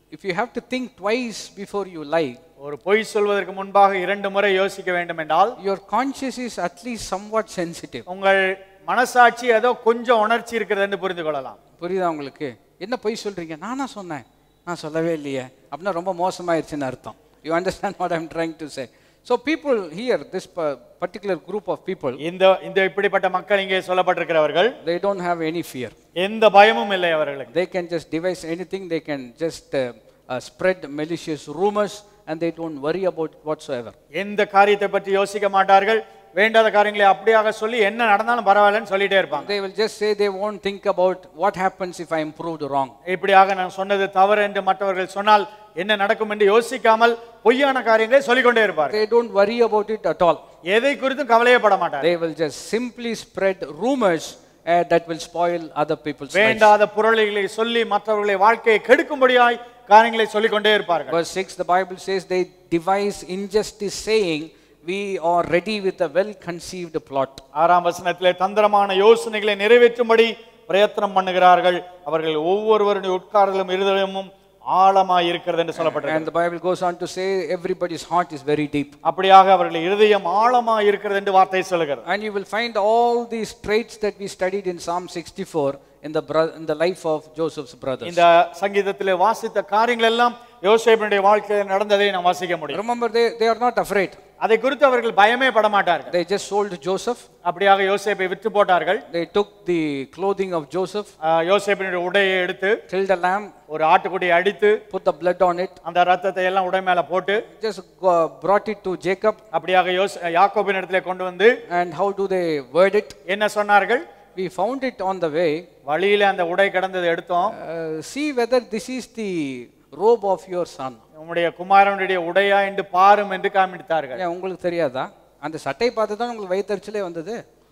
if you have to think twice before you lie, ஒரு பொய் சொல்வதற்கு முன்பாக இரண்டு முறை யோசிக்க வேண்டும் என்றால் your conscience is at least somewhat sensitive. உங்கள் மனசாட்சி ஏதோ கொஞ்சம் உணர்ச்சி இருக்கிறது என்று புரிந்து கொள்ளலாம் புரியுதா உங்களுக்கு என்ன பொய் சொல்றீங்க நானா சொன்னேன் நான் சொல்லவே இல்லையே அப்படின்னா ரொம்ப மோசமாயிருச்சுன்னு அர்த்தம் you understand what I'm trying to say so people here this particular group of people இந்த இந்த இப்படிப்பட்ட மக்கள் இங்கே சொல்லப்பட்டிருக்கிறவர்கள் they don't have any fear எந்த பயமும் இல்லை அவர்களுக்கு they can just devise anything they can just uh, uh, spread malicious rumors and they don't worry about it whatsoever எந்த காரியத்தை பற்றி யோசிக்க மாட்டார்கள் வேண்டாத காரியங்களை அப்படியாக சொல்லி என்ன நடந்தாலும் பரவாயில்லன்னு சொல்லிட்டே இருப்பாங்க they will just say they won't think about what happens if i am proved wrong இப்படியாக நான் சொன்னது தவறு என்று மற்றவர்கள் சொன்னால் என்ன நடக்கும் என்று யோசிக்காமல் பொய்யான காரியங்களை சொல்லிக்கொண்டே இருப்பார்கள் they don't worry about it at all எதை குறித்தும் கவலையப்பட மாட்டார்கள் they will just simply spread rumors uh, that will spoil other people's lives வேண்டாத புரளிகளை சொல்லி மற்றவர்களை வாழ்க்கையை கெடுக்கும்படியாய் காரியங்களை சொல்லிக்கொண்டே இருப்பார்கள் verse 6 the bible says they devise injustice saying we are ready with a well conceived plot ஆறாம் வசனத்திலே தந்திரமான யோசனைகளை நிறைவேற்றும்படி பிரயத்தனம் பண்ணுகிறார்கள் அவர்கள் ஒவ்வொருவருடைய உட்கார்தலும் இருதயமும் ஆழமாய் இருக்கிறது என்று சொல்லப்பட்டிருக்கிறது and the bible goes on to say everybody's heart is very deep அப்படியாக அவர்கள் இருதயம் ஆழமாய் இருக்கிறது என்று வார்த்தை சொல்லுகிறது And you will find all these traits that we studied in Psalm 64 in the, bro- in the life of Joseph's brothers. இந்த சங்கீதத்திலே வாசித்த காரியங்கள் எல்லாம் யோசேப்பினுடைய வாழ்க்கையில் நடந்ததை நாம் வாசிக்க முடியும் Remember, they, they are not afraid. அதை குறித்து அவர்கள் பயமே பட மாட்டார்கள் They just sold Joseph. அப்படியாக யோசேப்பை விற்று போட்டார்கள் They took the clothing of Joseph, ஆஹ் யோசேப்பினுடைய உடையை எடுத்து killed a lamb, ஒரு ஆட்டுக்குட்டியை அடித்து put the blood on it, அந்த ரத்தத்தை எல்லாம் உடை மேல போட்டு just go, brought it to Jacob. அப்படியாக யோஸ் யாக்கோபின் இடத்துல கொண்டு வந்து And how do they word it? என்ன சொன்னார்கள் We found it on the way. வழியில அந்த உடை கிடந்ததை எடுத்தோம் Uh, see whether this is the robe of your son. உம்முடைய குமாரனுடைய உடையா என்று பாரும் என்று காமித்தார்கள் ஏன் உங்களுக்கு தெரியாதா அந்த சட்டை பார்த்து தான் உங்களுக்கு வயிற்றுச்சலே வந்தது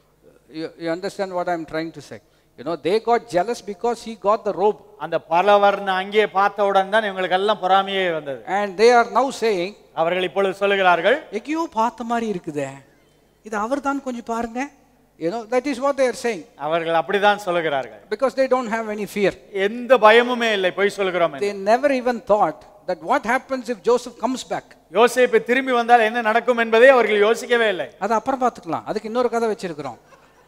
you understand what I am trying to say you know they got jealous because he got the robe அந்த பலவர்ண அங்கே பார்த்தவுடன் தான் இவங்களுக்கு எல்லாம் பொறாமையே வந்தது and they are now saying அவர்கள் இப்பொழுது சொல்லுகிறார்கள் எங்கேயோ பார்த்த மாதிரி இருக்குதே இது அவர் தான் கொஞ்சம் பாருங்க you know that is what they're saying அவர்கள் அப்படிதான் சொல்லுகிறார்கள் because they don't have any fear எந்த பயமுமே இல்லை பொய் சொல்கிறோம் என்று. They never even thought that what happens if Joseph comes back யோசேப்பு திரும்பி வந்தால் என்ன நடக்கும் என்பதை அவர்கள் யோசிக்கவே இல்லை அது அப்புறம் பார்த்துக்கலாம் அதுக்கு இன்னொரு கதை வச்சிருக்கிறோம்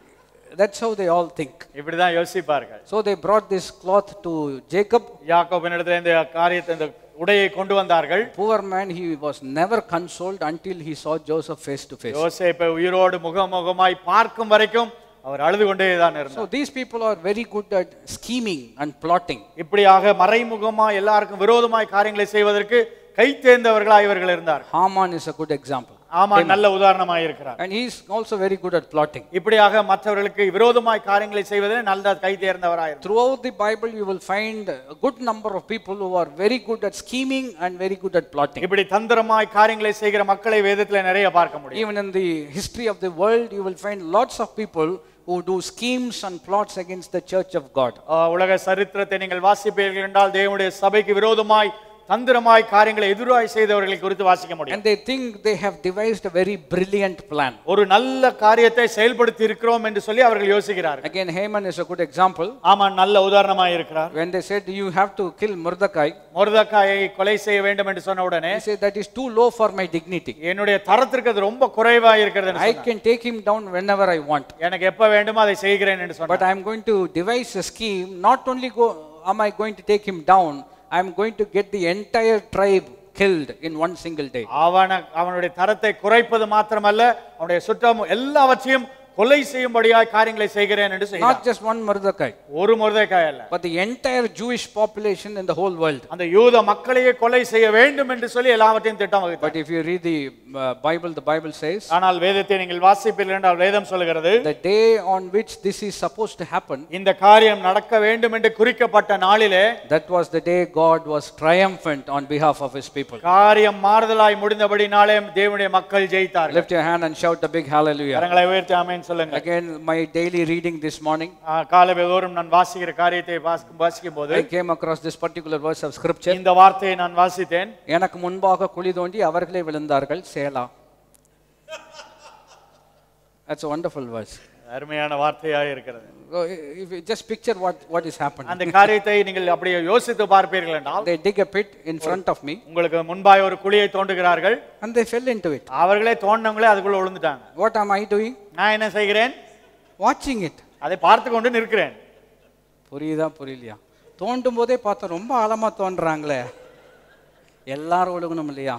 that's how they all think இப்படிதான் யோசிப்பார்கள் so they brought this cloth to Jacob யாக்கோபின் இடத்துல இந்த காரியத்தை இந்த உடையை கொண்டு வந்தார்கள் poor man he was never consoled until he saw joseph face to face யோசேப்பை உயிரோடு முகமுகமாய் பார்க்கும் வரைக்கும் அவர் அழுது கொண்டே தான் இருந்தார் so these people are very good at scheming and plotting இப்படியாக மறைமுகமாய் எல்லாருக்கும் விரோதமாய் காரியங்களை செய்வதற்கு கை தேர்ந்தவர்களாய் இவர்கள் இருந்தார் haman is a good example ஆமா நல்ல உதாரணமாய் இருக்கிறார் and he is also very good at plotting இப்படியாக மற்றவர்களுக்கு விரோதமாய் காரியங்களை செய்வதில் நல்ல கை தேர்ந்தவராய் இருந்தார் throughout the bible you will find a good number of people who are very good at scheming and very good at plotting இப்படி தந்திரமாய் காரியங்களை செய்கிற மக்களை வேதத்துல நிறைய பார்க்க முடியும் even in the history of the world you will find lots of people who do schemes and plots against the church of god ஆஹ் உலக சரித்திரத்தை நீங்கள் வாசிப்பீர்கள் என்றால் தேவனுடைய சபைக்கு விரோதமாய் தந்திரமாய் காரியங்களை எதிராய் செய்தவர்களை குறித்து வாசிக்க முடியும் and they think they have devised a very brilliant plan ஒரு நல்ல காரியத்தை செயல்படுத்தி இருக்கிறோம் என்று சொல்லி அவர்கள் யோசிக்கிறார்கள் again haman is a good example ஆமா நல்ல உதாரணமாய் இருக்கிறார் when they said you have to kill mordecai மொர்தக்காயை கொலை செய்ய வேண்டும் என்று சொன்ன உடனே he said that is too low for my dignity என்னுடைய தரத்திற்கு அது ரொம்ப குறைவா இருக்கிறது என்று i சொன்னார். can take him down whenever i want எனக்கு எப்ப வேண்டுமோ அதை செய்கிறேன் என்று சொன்னார் but i am going to devise a scheme not only go am i going to take him down i am going to get the entire tribe killed in one single day அவன அவனுடைய தரத்தை குறைப்பது மாத்திரமல்ல அவனுடைய சுற்றம் எல்லாவற்றையும் கொலை செய்யும்படியாய் காரியங்களை செய்கிறேன் என்று செய்தார் not just one mordecai ஒரு முருதைக்காய் அல்ல but the entire jewish population in the whole world அந்த யூத மக்களையே கொலை செய்ய வேண்டும் என்று சொல்லி எல்லாவற்றையும் திட்டம் வகுத்தார் but if you read the uh, bible the bible says ஆனால் வேதத்தை நீங்கள் வாசிப்பீர்கள் என்றால் வேதம் சொல்லுகிறது the day on which this is supposed to happen இந்த காரியம் நடக்க வேண்டும் என்று குறிக்கப்பட்ட நாளிலே that was the day god was triumphant on behalf of his people காரியம் மாறுதலாய் முடிந்தபடினாலே தேவனுடைய மக்கள் ஜெயித்தார்கள் lift your hand and shout a big hallelujah கரங்களை உயர்த்தி ஆமென் சொல்லுங்க again my daily reading this morning காலவே தோறும் நான் வாசிக்கிற காரியத்தை வாசிக்கும் வாசிக்கும் போது I came across this particular verse of scripture. இந்த வார்த்தையை நான் வாசித்தேன் எனக்கு முன்பாக குழி தோண்டி அவர்களே விழுந்தார்கள் சேலா That's a wonderful verse. அருமையான வார்த்தையாக இருக்கிறது So, if you just picture what, what is happening. அந்த காரியத்தை நீங்கள் அப்படியே யோசித்து பார்ப்பீர்கள் என்றால் They dig a pit in front of me உங்களுக்கு முன்பாய் ஒரு குழியை தோண்டுகிறார்கள் and they fell into it. அவர்களே தோண்டவங்களே அதுக்குள்ள விழுந்துட்டாங்க What am I doing? நான் என்ன செய்கிறேன் Watching it. அதை பார்த்து கொண்டு நிற்கிறேன் புரியுதா புரியலையா தோண்டும் போதே பார்த்தா ரொம்ப ஆழமா தோன்றாங்களே எல்லாரும் ஒழுகணும் இல்லையா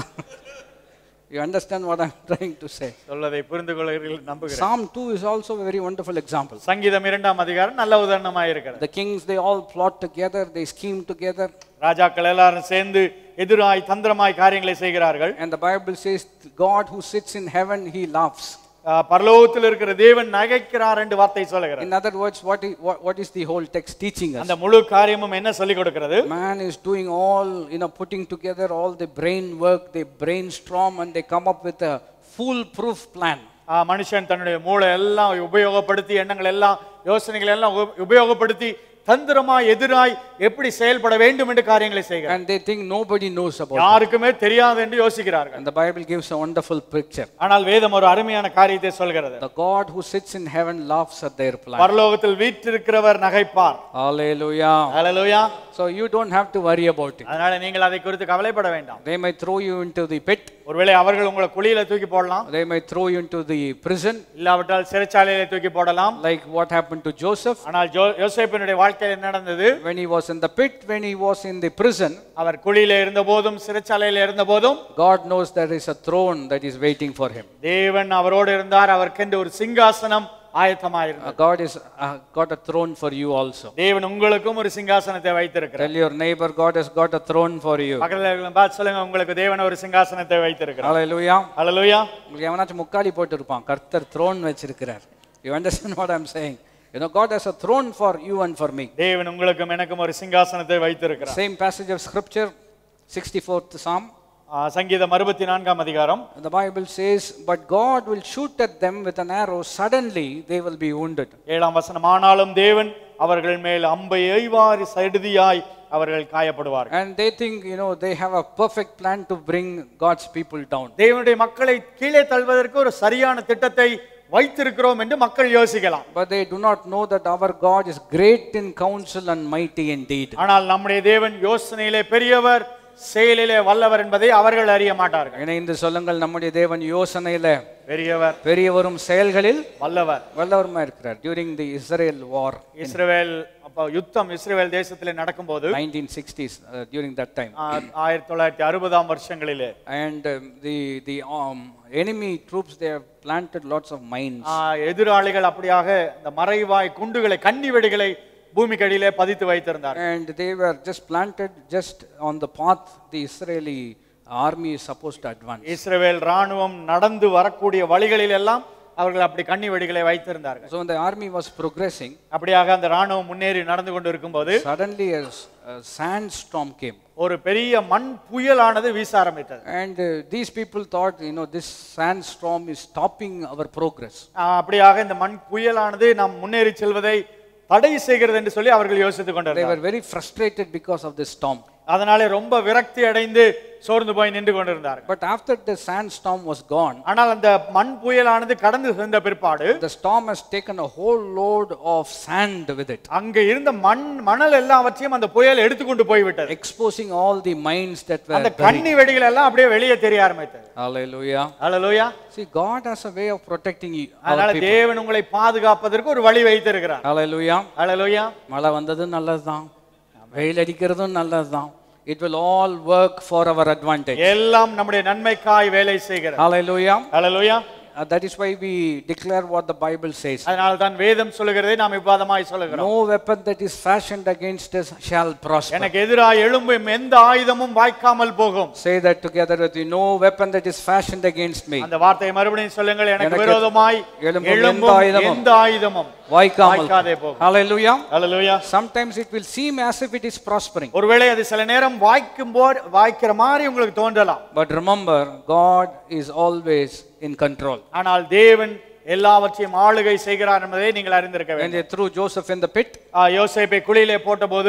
you understand what I'm trying to say சொல்வதை புரிந்து கொள்கிறீர்கள் நம்புகிறேன் Psalm 2 is also a very wonderful example. சங்கீதம் இரண்டாம் அதிகாரம் நல்ல உதாரணமாக இருக்கிறது The kings, they all plot together, they scheme together, ராஜாக்கள் எல்லாரும் சேர்ந்து எதிராய் தந்திரமாய் காரியங்களை செய்கிறார்கள் and the Bible says, God who sits in heaven, he laughs. ஆஹ் பரலோகத்தில் இருக்கிற தேவன் நகைக்கிறார் என்று வார்த்தை சொல்லுகிறார் In other words, what is, what, what is the whole text teaching us? அந்த முழு காரியமும் என்ன சொல்லிக் கொடுக்கிறது Man is doing all, you know, putting together all the brain work, they brainstorm and they come up with a foolproof plan. ஆஹ் மனுஷன் தன்னுடைய மூளை எல்லாம் உபயோகப்படுத்தி எண்ணங்கள் எல்லாம் யோசனைகள் எல்லாம் உப- உபயோகப்படுத்தி தந்திரமாய் எதிராய் எப்படி செயல்பட வேண்டும் என்று காரியங்களை செய்கிறார் And they think nobody knows about it. யாருக்குமே தெரியாது என்று யோசிக்கிறார்கள் And the Bible gives a wonderful picture. ஆனால் வேதம் ஒரு அருமையான காரியத்தை சொல்கிறது The God who sits in heaven laughs at their plan. பரலோகத்தில் வீற்றிருக்கிறவர் நகைப்பார் Hallelujah. Hallelujah So you don't have to worry about it. அதனால நீங்கள் அதை குறித்து கவலைப்பட வேண்டாம் They may throw you into the pit, ஒருவேளை அவர்கள் உங்களை குழியில தூக்கி போடலாம் they may throw you into the prison, இல்லாவிட்டால் சிறைச்சாலையில தூக்கி போடலாம் like what happened to Joseph ஆனால் ஜோ யோசேப்பினுடைய வாழ்க்கையில் என்ன நடந்தது when he was in the pit, when he was in the prison. அவர் குழியில இருந்த போதும் சிறைச்சாலையில இருந்த போதும் God knows there is a throne that is waiting for him. தேவன் அவரோடு இருந்தார் அவருக்கென்று ஒரு சிங்காசனம் ஆயத்தமாயிருந்தது Uh, God is uh, got a throne for you also. தேவன் உங்களுக்கும் ஒரு சிங்காசனத்தை வைத்திருக்கிறார் Tell your neighbor, God has got a throne for you. பக்கத்துல இருக்கிறவங்க பார்த்து சொல்லுங்க உங்களுக்கு தேவன் ஒரு சிங்காசனத்தை வைத்திருக்கிறார் Hallelujah. ஹalleluya உங்களுக்கு எவனாச்சும் முக்காலி போட்டு இருப்பான் கர்த்தர் த்ரோன் வச்சிருக்கிறார் you understand what I'm saying you know God has a throne for you and for me தேவன் உங்களுக்கும் எனக்கும் ஒரு சிங்காசனத்தை வைத்திருக்கிறார் same passage of scripture sixty fourth psalm ah, சங்கீதம் அறுபத்தி நான்காம் அதிகாரம் The Bible says, But God will shoot at them with an arrow, suddenly they will be wounded. ஏழாம் வசனம் ஆனாலும் தேவன் அவர்கள் மேல் அம்பை எய்வாரி சடுதியாய் அவர்கள் காயப்படுவார்கள் And they think, you know, they have a perfect plan to bring God's people down. தேவனுடைய மக்களை கீழே தள்ளுவதற்கு ஒரு சரியான திட்டத்தை வைத்திருக்கிறோம் என்று மக்கள் யோசிக்கலாம் But they do not know that our God is great in counsel and mighty in deed. ஆனால் நம்முடைய தேவன் யோசனையிலே பெரியவர் செயலிலே வல்லவர் என்பதை அவர்கள் அறிய மாட்டார்கள் இணைந்து சொல்லுங்கள் நம்முடைய தேவன் யோசனையில பெரியவர் பெரியவரும் செயல்களில் வல்லவர் வல்லவருமா இருக்கிறார் டியூரிங் தி இஸ்ரேல் வார் இஸ்ரவேல் அப்போ யுத்தம் இஸ்ரவேல் தேசத்திலே நடக்கும்போது 1960s uh, during that time ஆ, ஆயிரத்தி தொள்ளாயிரத்தி அறுபதாம் வருஷங்களிலே and um, the the um, enemy troops they have planted lots of mines ஆ, எதிராளிகள் அப்படியாக இந்த மறைவாய் குண்டுகளை கன்னி வெடிகளை பூமிக்கு அடியிலே பதித்து வைத்திருந்தார் and they were just planted just on the path the Israeli army is supposed to advance இஸ்ரவேல் ராணுவம் நடந்து வரக்கூடிய வழிகளில் எல்லாம் அவர்கள் அப்படி கன்னி வெடிகளை வைத்திருந்தார்கள் so when the army was progressing அப்படியாக அந்த ராணுவம் முன்னேறி நடந்து கொண்டு இருக்கும்போது suddenly a, s- a sandstorm came ஒரு பெரிய மண் புயலானது வீச ஆரம்பித்தது and uh, these people thought you know this sandstorm is stopping our progress ஆ, அப்படியாக இந்த மண் புயலானது நாம் முன்னேறி செல்வதை தடை செய்கிறது என்று சொல்லி அவர்கள் யோசித்துக் they கொண்டிருந்தார் were very frustrated because of this storm அதனாலே ரொம்ப விரக்தி அடைந்து சோர்ந்து போய் நின்று கொண்டிருந்தார்கள் but after the sandstorm was gone ஆனால் அந்த மண் புயலானது கடந்து சென்ற பிற்பாடு the storm has taken a whole load of sand with it அங்க இருந்த மண் மணல் எல்லாவற்றையும் அந்த புயல் எடுத்துக்கொண்டு போய்விட்டது exposing all the mines that were அந்த buried. கன்னி வெடிகள் எல்லாம் அப்படியே வெளியே தெரிய ஆரம்பித்தது hallelujah hallelujah see god has a way of protecting you our அதனால people. தேவன் உங்களை பாதுகாப்பதற்கு ஒரு வழி வைத்திருக்கிறார் hallelujah ஹalleluya மழை வந்ததும் நல்லதுதான் வெயில் அடிக்கிறதும் நல்லதுதான் it will all work for our advantage எல்லாம் நம்முடைய நன்மைக்காய் வேலை செய்கிறது hallelujah hallelujah Uh, that is why we declare what the bible says அதனால தான் வேதம் சொல்லுகிறதை நாம் இவ்வாதமாய் சொல்லுகிறோம் no weapon that is fashioned against us shall prosper எனக்கு எதிராக எழும்பும் எந்த ஆயுதமும் வாய்க்காமல் போகும் say that together with you no weapon that is fashioned against me அந்த வார்த்தையை மறுபடியும் சொல்லுங்கள் எனக்கு எனக்கு விரோதமாய் எழும்பும் எந்த எழும்பும் ஆயுதமும் எந்த ஆயுதமும் வாய்க்காமல் வாய்க்காதே போகும் hallelujah hallelujah sometimes it will seem as if it is prospering ஒருவேளை அது சில நேரம் வாய்க்கும் போது வாய்க்கிற மாதிரி உங்களுக்கு தோன்றலாம் but remember god is always in control ஆனால் தேவன் எல்லாவற்றையும் ஆளுகை செய்கிறார் என்பதை நீங்கள் அறிந்திருக்க when வேண்டும் they threw joseph in the pit ஆ, யோசேப்பை குழியிலே போட்டபோது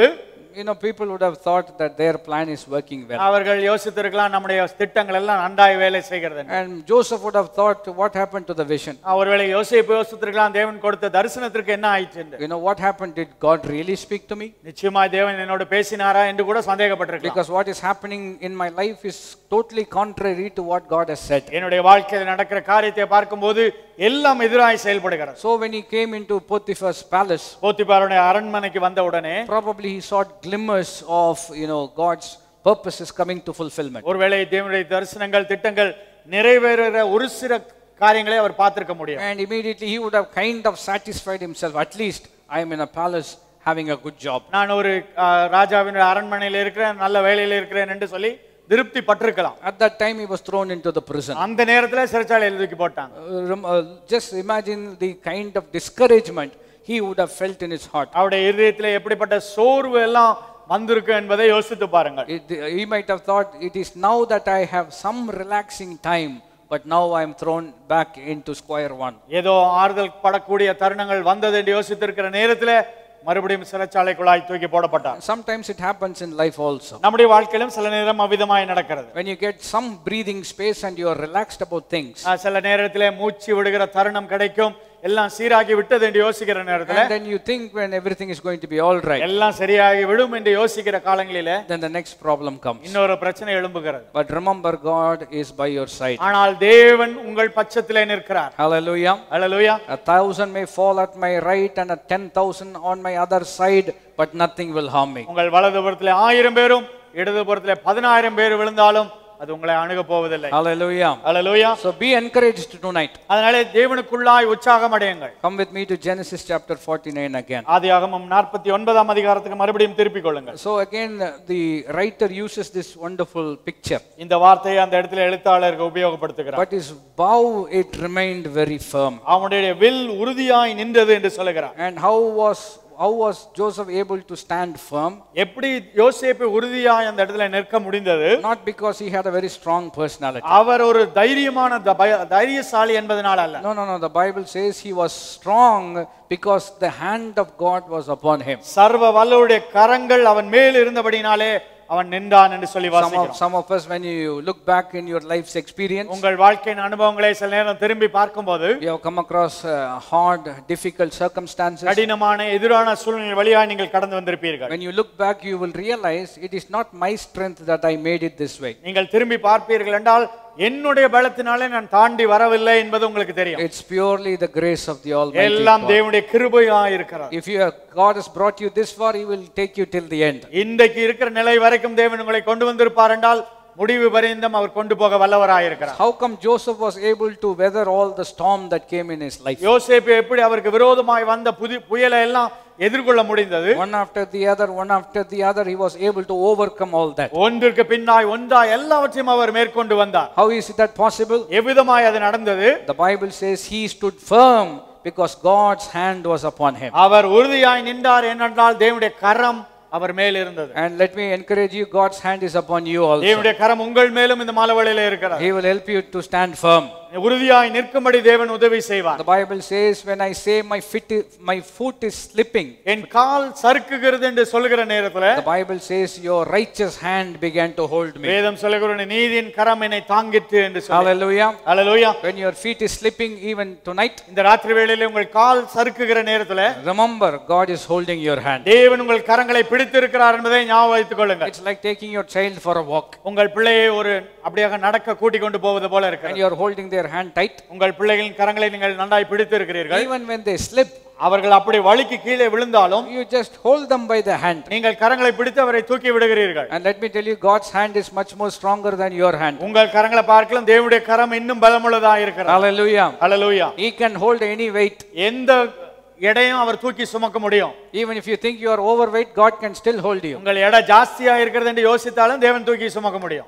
you know, people would have thought that their plan is working well. அவர்கள் யோசித்திருக்கலாம் நம்முடைய திட்டங்கள் எல்லாம் நன்றாய் வேலை செய்கிறது என்று. And Joseph would have thought, what happened to the vision? ஒருவேளை யோசிப்பு யோசித்திருக்கலாம் தேவன் கொடுத்த தரிசனத்திற்கு என்ன ஆயிற்று என்று You know, what happened? Did God really speak to me? நிச்சயமாய் தேவன் என்னோடு பேசினாரா என்று கூட சந்தேகப்பட்டிருக்கலாம் Because what is happening in my life is totally contrary to what God has said. என்னுடைய வாழ்க்கையில் நடக்கிற காரியத்தை பார்க்கும்போது எல்லாம் எதிராய் செயல்படுகிறது So when he came into Potiphar's palace, போத்திபாருடைய அரண்மனைக்கு வந்த உடனே probably he saw glimmers of, you know, God's purposes coming to fulfillment. ஒருவேளை தேவனுடைய தரிசனங்கள் திட்டங்கள் நிறைவேறுகிற ஒரு சில காரியங்களை அவர் பார்த்திருக்க முடியும் And immediately he would have kind of satisfied himself. At least I am in a palace having a good job. நான் ஒரு ஆஹ், ராஜாவின் அரண்மனையில் இருக்கிறேன் நல்ல வேலையில் இருக்கிறேன் என்று சொல்லி திருப்தி பட்டிருக்கலாம் At that time he was thrown into the prison. அந்த நேரத்துல சிறைச்சாலையில் தூக்கி போட்டாங்க Uh, rem- uh, just imagine the kind of discouragement he would have felt in his heart. அவருடைய இருதயத்தில் எப்படிப்பட்ட சோர்வு எல்லாம் வந்திருக்கு என்பதை யோசித்து பாருங்கள் It, he might have thought, it is now that I have some relaxing time, but now I am thrown back into square one. ஏதோ ஆறுதல் படக்கூடிய தருணங்கள் வந்தது என்று யோசித்திருக்கிற நேரத்துல மறுபடியும் சிறைச்சாலைக்குள்ளாய் தூக்கி போடப்பட்டார் Sometimes it happens in life also. நம்முடைய வாழ்க்கையிலும் சில நேரம் அவ்விதமாய் நடக்கிறது When you get some breathing space and you are relaxed about things, ஆஹ், சில நேரத்திலே மூச்சு விடுகிற தருணம் கிடைக்கும் எல்லாம் சீராகி விட்டது என்று யோசிக்கிற நேரத்துல and then you think when everything is going to be all right, எல்லாம் சரியாகி விடும் என்று யோசிக்கிற காலங்களிலே then the next problem comes. இன்னொரு பிரச்சனை எழும்புகிறது But remember, God is by your side. ஆனால் தேவன் உங்கள் பட்சத்திலே நிற்கிறார் Hallelujah. Hallelujah A thousand may fall at my right and a ten thousand on my other side, but nothing will harm me. உங்கள் வலதுபுறத்திலே ஆயிரம் பேரும் இடதுபுறத்திலே பதினாயிரம் பேர் விழுந்தாலும் அது உங்களை அணுக போவதில்லை Hallelujah. Hallelujah So be encouraged tonight. அதனாலே தேவனுக்குள்ளாய் உற்சாகம் அடையுங்கள் Come with me to Genesis chapter 49 again. ஆதியாகமம் நாற்பத்தி ஒன்பதாம் அதிகாரத்துக்கு மறுபடியும் திருப்பிக் கொள்ளுங்கள் So again, uh, the writer uses this wonderful picture. இந்த வார்த்தையை அந்த இடத்துல எழுத்தாளருக்கு உபயோகப்படுத்துகிறார் But his bow, it remained very firm. அவனுடைய வில் உறுதியாய் நின்றது என்று சொல்லுகிறார் And how was how was Joseph able to stand firm? எப்படி யோசேப்பு உறுதியாய் அந்த இடத்துல நிற்க முடிந்தது Not because he had a very strong personality. அவர் ஒரு தைரியமான த- பய- தைரியசாலி என்பதனால் அல்ல No, no, no. The Bible says he was strong because the hand of God was upon him. சர்வ வல்லவருடைய கரங்கள் அவன் மேல் இருந்தபடினாலே அவன் நின்றான் என்று சொல்லி Some of, வாசிக்கிறோம் some of us, when you look back in your life's experience, உங்கள் வாழ்க்கையின் அனுபவங்களை சில நேரம் திரும்பி பார்க்கும்போது you have come across uh, hard, difficult circumstances. கடினமான எதிரான சூழ்நிலை வழியாக நீங்கள் கடந்து வந்திருப்பீர்கள் When you look back, you will realize it is not my strength that I made it this way. நீங்கள் திரும்பி பார்ப்பீர்கள் என்றால் என்னுடைய பலத்தினாலே நான் தாண்டி வரவில்லை என்பது உங்களுக்கு தெரியும் It's purely the grace of the Almighty. எல்லாம் God. தேவனுடைய கிருபையா இருக்கிறது If you have, God has brought you this far, He will take you till the end. இன்றைக்கு இருக்கிற நிலை வரைக்கும் தேவன் உங்களை கொண்டு வந்திருப்பார் என்றால் முடிவு பரிந்தம் அவர் கொண்டு போக வல்லவராயிருக்கிறார் How come Joseph was able to weather all the storm that came in his life? யோசேப்பு எப்படி அவருக்கு விரோதமாய் வந்த புதி புயலை எல்லாம் எதிர்கொள்ள முடிந்தது One after the other, one after the other, he was able to overcome all that. ஒன்றிற்கு பின்னாய் ஒன்றாய் எல்லாவற்றையும் அவர் மேற்கொண்டு வந்தார் How is it that possible? எவ்விதமாய் அது நடந்தது The Bible says he stood firm because God's hand was upon him. அவர் உறுதியாய் நின்றார் என்னென்றால் தேவனுடைய கரம் அவர் மேல் இருந்தது And let me encourage you, God's hand is upon you also. தேவனுடைய கரம் உங்கள் மேலும் இந்த மாலவழியில இருக்கிறார் He will help you to stand firm. உறுதியாய் நிற்கும்படி தேவன் உதவி செய்வார் The Bible says, when I say my, fit i- my foot is slipping, என் கால் சறுக்குகிறது என்று சொல்லுகிற நேரத்துல the Bible says, your righteous hand began to hold me. வேதம் சொல்லுகிற நீதியின் கரம் என்னை தாங்கிற்று என்று சொல்லி Hallelujah. Hallelujah When your feet is slipping even tonight, இந்த ராத்திரி வேளையில உங்கள் கால் சறுக்குகிற நேரத்துல remember God is holding your hand. தேவன் உங்கள் கரங்களை பிடித்திருக்கிறார் என்பதை ஞாபகம் வைத்துக் கொள்ளுங்கள் It's like taking your child for a walk உங்கள் பிள்ளையை ஒரு அப்படியாக நடக்க கூட்டிக் கொண்டு போவது போல and இருக்கிறது you are holding their hand tight. உங்கள் பிள்ளைகளின் கரங்களை நீங்கள் நன்றாய் பிடித்து இருக்கிறீர்கள் Even when they slip, அவர்கள் அப்படி வழிக்கு கீழே விழுந்தாலும் you just hold them by the hand. நீங்கள் கரங்களை பிடித்து அவரை தூக்கி விடுகிறீர்கள் And let me tell you, God's hand is much more stronger than your hand. உங்கள் கரங்களை பார்க்கலாம் தேவனுடைய கரம் இன்னும் பலமுள்ளதா இருக்கிறது Hallelujah. Hallelujah He can hold any weight. எந்த எடையும் அவர் தூக்கி சுமக்க முடியும் Even if you think you are overweight, God can still hold you. உங்கள் எடை ஜாஸ்தியா இருக்கிறது என்று யோசித்தாலும் தேவன் தூக்கி சுமக்க முடியும்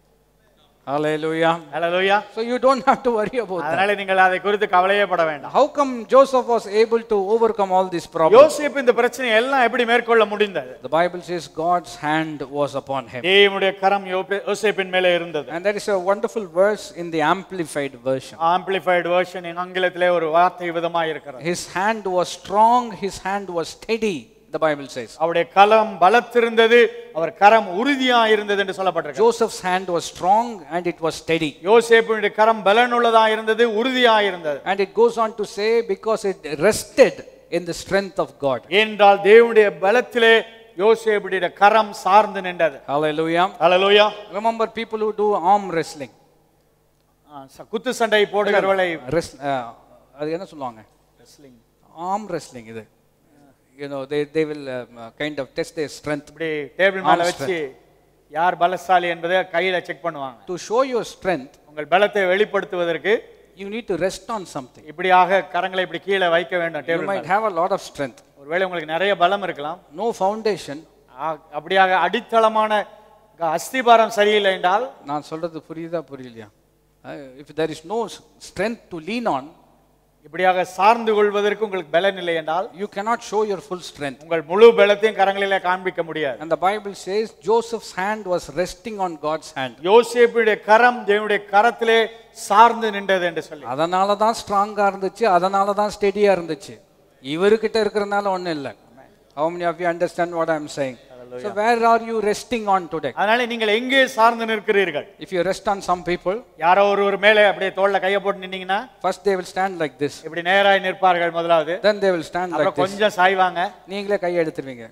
Hallelujah. Hallelujah So you don't have to worry about that. அதனால நீங்கள் அதை குறித்து கவலையே பட வேண்டாம் How come Joseph was able to overcome all these problems? யோசிப்பு இந்த பிரச்சனை எல்லாம் எப்படி மேற்கொள்ள முடிந்தது The Bible says God's hand was upon him. தேவனுடைய கரம் யோபே- யோசேப்பின் மேலே இருந்தது And there is a wonderful verse in the Amplified version. Amplified version ஆங்கிலத்திலே ஒரு வார்த்தை விதமா இருக்கிறது His hand was strong, his hand was steady, the Bible says. அவருடைய கலம் பலத்திருந்தது அவர் கரம் உறுதியா இருந்தது என்று சொல்லப்பட்டிருக்கு Joseph's hand was strong and it was steady. யோசேப்புடைய கரம் பலனுள்ளதா இருந்தது உறுதியா இருந்தது And it goes on to say, because it rested in the strength of God. ஏனென்றால் தேவனுடைய பலத்திலே யோசேப்புடைய கரம் சார்ந்து நின்றது Hallelujah. Hallelujah Remember people who do arm wrestling. ஆ, ச- குத்து சண்டை போடுகிறவளை Rest, uh, அது என்ன சொல்லுவாங்க arm wrestling இது you know they they will um, uh, kind of test their strength இப்படி டேபிள் மேல Arm வச்சு யார் பலசாலி என்பதை கையில செக் பண்ணுவாங்க to show your strength உங்கள் பலத்தை வெளிப்படுத்துவதற்கு you need to rest on something இப்படியாக கரங்களை இப்படி கீழே வைக்க வேண்டும் you table might have a lot of strength ஒருவேளை உங்களுக்கு நிறைய பலம் இருக்கலாம் no foundation ஆ, அப்படியாக அடித்தளமான க- அஸ்திபாரம் சரியில்லை என்றால் நான் சொல்றது புரியுதா புரியலையா Uh, if there is no s- strength to lean on இப்படியாக சார்ந்து கொள்வதற்கு உங்களுக்கு பலன் இல்லை என்றால் you cannot show your full strength உங்கள் முழு பலத்தையும் கரங்களிலே காண்பிக்க முடியாது and the bible says joseph's hand was resting on god's hand யோசேப்புடைய கரம் தேவனுடைய கரத்திலே சார்ந்து நின்றது என்று சொல்லி அதனால தான் ஸ்ட்ராங்கா இருந்துச்சு அதனால தான் ஸ்டெடியா இருந்துச்சு இவர்கிட்ட இருக்கிறதுனால ஒண்ணும் இல்லை how many of you understand what i am saying so where are you resting on today அதனால நீங்கள் எங்கே சார்ந்து நிற்கிறீர்கள் if you rest on some people யாரோ ஒருவர் மேலே அப்படியே தோல்ல கையை போட்டு நின்னீங்கன்னா first they will stand like this இப்படி நேராய் நிற்பார்கள் முதலாவது then they will stand like அப்புறம் this கொஞ்சம் சாய்வாங்க நீங்களே கை எடுத்துருவீங்க